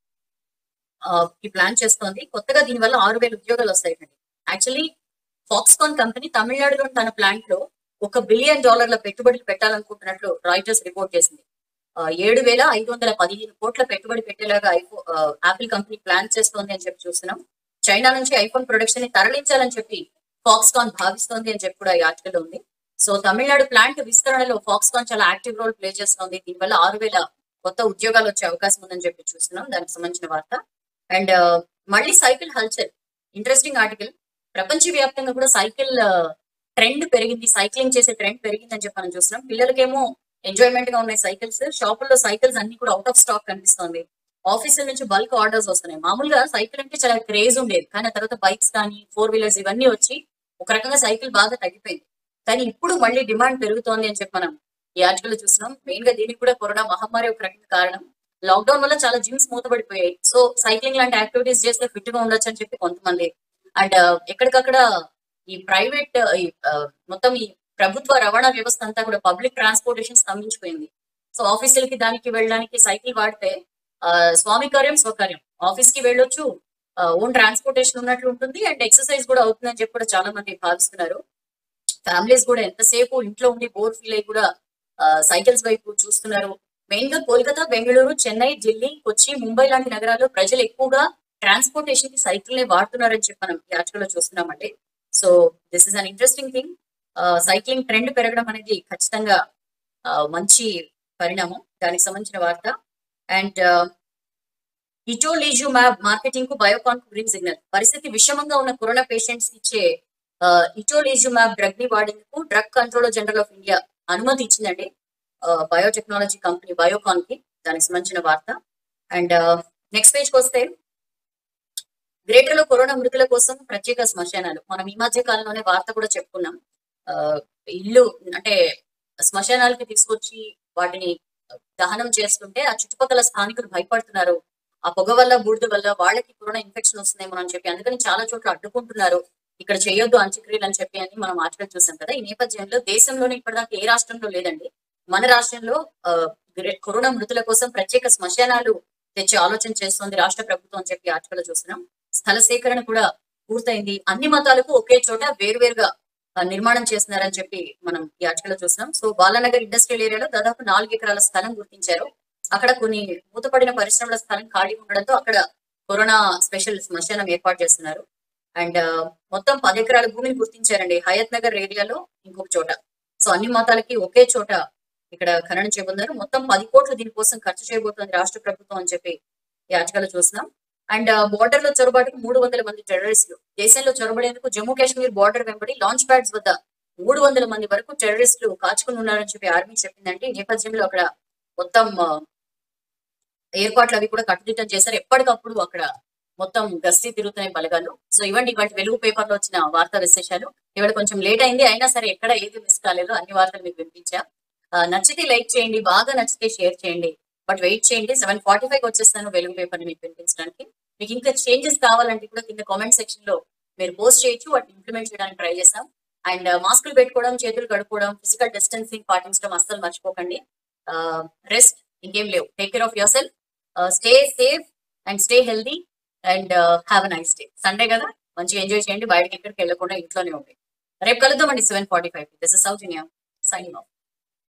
Speaker 1: కి ప్లాన్ చేస్తోంది కొత్తగా దీనివల్ల ఆరు వేల ఉద్యోగాలు వస్తాయండి యాక్చువల్లీ ఫాక్స్కాన్ కంపెనీ తమిళనాడులోని తన ప్లాంట్ లో ఒక బిలియన్ డాలర్ల పెట్టుబడులు పెట్టాలనుకుంటున్నట్లు రాయిటర్స్ రిపోర్ట్ చేసింది ఆ, ఏడు వేల ఐదు వందల పదిహేను కోట్ల పెట్టుబడి పెట్టేలాగా ఐఫో యాపిల్ కంపెనీ ప్లాన్ చేస్తోంది అని చెప్పి చూస్తున్నాం చైనా నుంచి ఐఫోన్ ప్రొడక్షన్ ని తరలించాలని చెప్పి ఫాక్స్కాన్ భావిస్తోంది అని చెప్పి కూడా ఈ ఆర్టికల్ ఉంది సో తమిళనాడు ప్లాంట్ విస్తరణలో ఫాక్స్కాన్ చాలా యాక్టివ్ రోల్ ప్లే చేస్తోంది దీనివల్ల ఆరు వేల కొత్త ఉద్యోగాలు వచ్చే అవకాశం ఉందని చెప్పి చూస్తున్నాం దానికి సంబంధించిన వార్త అండ్ మళ్ళీ సైకిల్ హల్చల్ ఇంట్రెస్టింగ్ ఆర్టికల్ ప్రపంచ వ్యాప్తంగా కూడా సైకిల్ ట్రెండ్ పెరిగింది సైక్లింగ్ చేసే ట్రెండ్ పెరిగింది అని చెప్పి మనం చూస్తున్నాం పిల్లలకేమో ఎంజాయ్మెంట్ గా ఉన్నాయి సైకిల్స్ షాపుల్లో సైకిల్స్ అన్ని కూడా అవుట్ ఆఫ్ స్టాక్ కనిపిస్తోంది ఆఫీసుల నుంచి బల్క్ ఆర్డర్స్ వస్తున్నాయి మామూలుగా సైకిల్ అంటే చాలా క్రేజ్ ఉండేది కానీ ఆ తర్వాత బైక్స్ కానీ ఫోర్ వీలర్స్ ఇవన్నీ వచ్చి ఒక రకంగా సైకిల్ బాగా తగ్గిపోయింది కానీ ఇప్పుడు మళ్ళీ డిమాండ్ పెరుగుతోంది అని చెప్పి మనం ఈ ఆర్టికల్ చూస్తున్నాం మెయిన్ గా దీనికి కూడా కరోనా మహమ్మారి ఒక రకంగా కారణం లాక్డౌన్ వల్ల చాలా జిమ్స్ మూతపడిపోయాయి సో సైక్లింగ్ లాంటి యాక్టివిటీస్ చేస్తే ఫిట్ గా ఉండొచ్చు అని చెప్పి కొంతమంది అండ్ ఎక్కడికక్కడ ఈ ప్రైవేట్ మొత్తం ఈ ప్రభుత్వ రవాణా వ్యవస్థ అంతా కూడా పబ్లిక్ ట్రాన్స్పోర్టేషన్ స్తంభించిపోయింది సో ఆఫీసులకి దానికి వెళ్ళడానికి సైకిల్ వాడితే ఆ, స్వామి కార్యం స్వకార్యం ఆఫీస్ కి వెళ్ళొచ్చు ఓన్ ట్రాన్స్పోర్టేషన్ ఉన్నట్లు ఉంటుంది అండ్ ఎక్సర్సైజ్ కూడా అవుతుందని చెప్పి కూడా చాలా మంది భావిస్తున్నారు ఫ్యామిలీస్ కూడా ఎంతసేపు ఇంట్లో ఉండి బోర్ ఫీల్ అయ్యి కూడా సైకిల్స్ వైపు చూస్తున్నారు మెయిన్ గా కోల్కతా బెంగళూరు చెన్నై ఢిల్లీ కొచ్చి ముంబై లాంటి నగరాల్లో ప్రజలు ఎక్కువగా ట్రాన్స్పోర్టేషన్ కి సైకిల్ నే వాడుతున్నారని చెప్పి మనం ఈ ఆర్టికల్ లో చూస్తున్నామండి so this is an interesting thing cycling trend పెరగడం అనేది ఖచ్చితంగా ఆ, మంచి పరిణామం దానికి సంబంధించిన వార్త అండ్ ఇటోలీజుమాబ్ మార్కెటింగ్ కు బయోకాన్ కు గ్రీన్ సిగ్నల్ పరిస్థితి విషమంగా ఉన్న కరోనా పేషెంట్స్ ఇచ్చే ఇటోలీజుమాబ్ డ్రగ్ ని వాడేందుకు drug controller general of India అనుమతి ఇచ్చిందండి బయోటెక్నాలజీ కంపెనీ బయోకాన్ కి దానికి సంబంధించిన వార్త అండ్ నెక్స్ట్ పేజ్ కి వస్తే గ్రేటర్ లో కరోనా మృతుల కోసం ప్రత్యేక శ్మశానాలు మనం ఈ మధ్య కాలంలోనే వార్త కూడా చెప్పుకున్నాం ఆ, ఇల్లు అంటే శ్మశానాలకి తీసుకొచ్చి వాటిని దహనం చేస్తుంటే ఆ చుట్టుపక్కల స్థానికులు భయపడుతున్నారు ఆ పొగ వల్ల బూడిద వల్ల వాళ్ళకి కరోనా ఇన్ఫెక్షన్ వస్తుందేమో అని చెప్పి అందుకని చాలా చోట్ల అడ్డుకుంటున్నారు ఇక్కడ చేయొద్దు అంత్యక్రియలు అని చెప్పి అని మనం ఆర్టికల్ చూసాం కదా ఈ నేపథ్యంలో దేశంలోనే ఇప్పటిదాకా ఏ రాష్ట్రంలో లేదండి మన రాష్ట్రంలో ఆ, గ్రే- కరోనా మృతుల కోసం ప్రత్యేక శ్మశానాలు తెచ్చే ఆలోచన చేస్తోంది రాష్ట్ర ప్రభుత్వం అని చెప్పి ఆర్టికల్ చూస్తున్నాం స్థల సేకరణ కూడా పూర్తయింది అన్ని మతాలకు ఒకే చోట వేరువేరుగా ఆ, నిర్మాణం చేస్తున్నారని చెప్పి మనం ఈ ఆర్టికల్ లో చూస్తున్నాం సో బాలానగర్ ఇండస్ట్రియల్ ఏరియాలో దాదాపు నాలుగు ఎకరాల స్థలం గుర్తించారు అక్కడ కొన్ని మూతపడిన పరిశ్రమల స్థలం ఖాళీ ఉండడంతో అక్కడ కరోనా స్పెషల్ శ్మశానం ఏర్పాటు చేస్తున్నారు అండ్ మొత్తం పది ఎకరాల భూమిని గుర్తించారండి హయత్ నగర్ ఏరియాలో ఇంకొక చోట సో అన్ని మతాలకి ఒకే చోట ఇక్కడ ఖనన చేయబోతున్నారు మొత్తం పది కోట్లు దీనికోసం ఖర్చు చేయబోతోంది రాష్ట్ర ప్రభుత్వం అని చెప్పి ఈ ఆర్టికల్ లో చూస్తున్నాం అండ్ బోర్డర్ లో చొరబాటుకు మూడు వందల మంది టెర్రరిస్టులు దేశంలో చొరబడేందుకు జమ్మూ కాశ్మీర్ బోర్డర్ వెంబడి లాంచ్ ప్యాడ్స్ వద్ద మూడు వందల మంది వరకు టెర్రరిస్టులు కాచుకుని ఉన్నారని చెప్పి ఆర్మీ చెప్పిందంటే ఈ నేపథ్యంలో అక్కడ మొత్తం ఆ, ఏర్పాట్లు అవి కూడా కట్టుదిట్టం చేశారు ఎప్పటికప్పుడు అక్కడ మొత్తం గస్తీ తిరుగుతున్నాయి బలగాలు సో ఇవ్వండి ఇవాటి వెలుగు పేపర్ లో వచ్చిన వార్తా విశేషాలు ఇవాళ కొంచెం లేట్ అయింది అయినా సరే ఎక్కడ ఏది మిస్ కాలేదు అన్ని వార్తలు మీకు వినిపించా ఆ, నచ్చితే లైక్ చేయండి బాగా నచ్చితే షేర్ చేయండి బట్ వెయిట్ చేయండి సెవెన్ ఫార్టీ ఫైవ్ వచ్చేస్తాను వెలుగు పేపర్ ని మీకు వినిపించడానికి మీకు ఇంకా చేంజెస్ కావాలంటే కూడా కింద కామెంట్ సెక్షన్ లో మీరు పోస్ట్ చేయొచ్చు వాటిని ఇంప్లిమెంట్ చేయడానికి ట్రై చేస్తాం అండ్ మాస్కులు పెట్టుకోవడం చేతులు కడుక్కోవడం ఫిజికల్ డిస్టెన్సింగ్ పాటించడం అస్సలు మర్చిపోకండి రెస్ట్ ఇంకేం లేవు take care of yourself stay safe and stay healthy and have a nice day Sunday కదా మంచిగా ఎంజాయ్ చేయండి బయటకి ఎక్కడికి వెళ్ళకుండా ఇంట్లోనే ఉండి రేపు కలుద్దామండి seven forty five this is South India signing of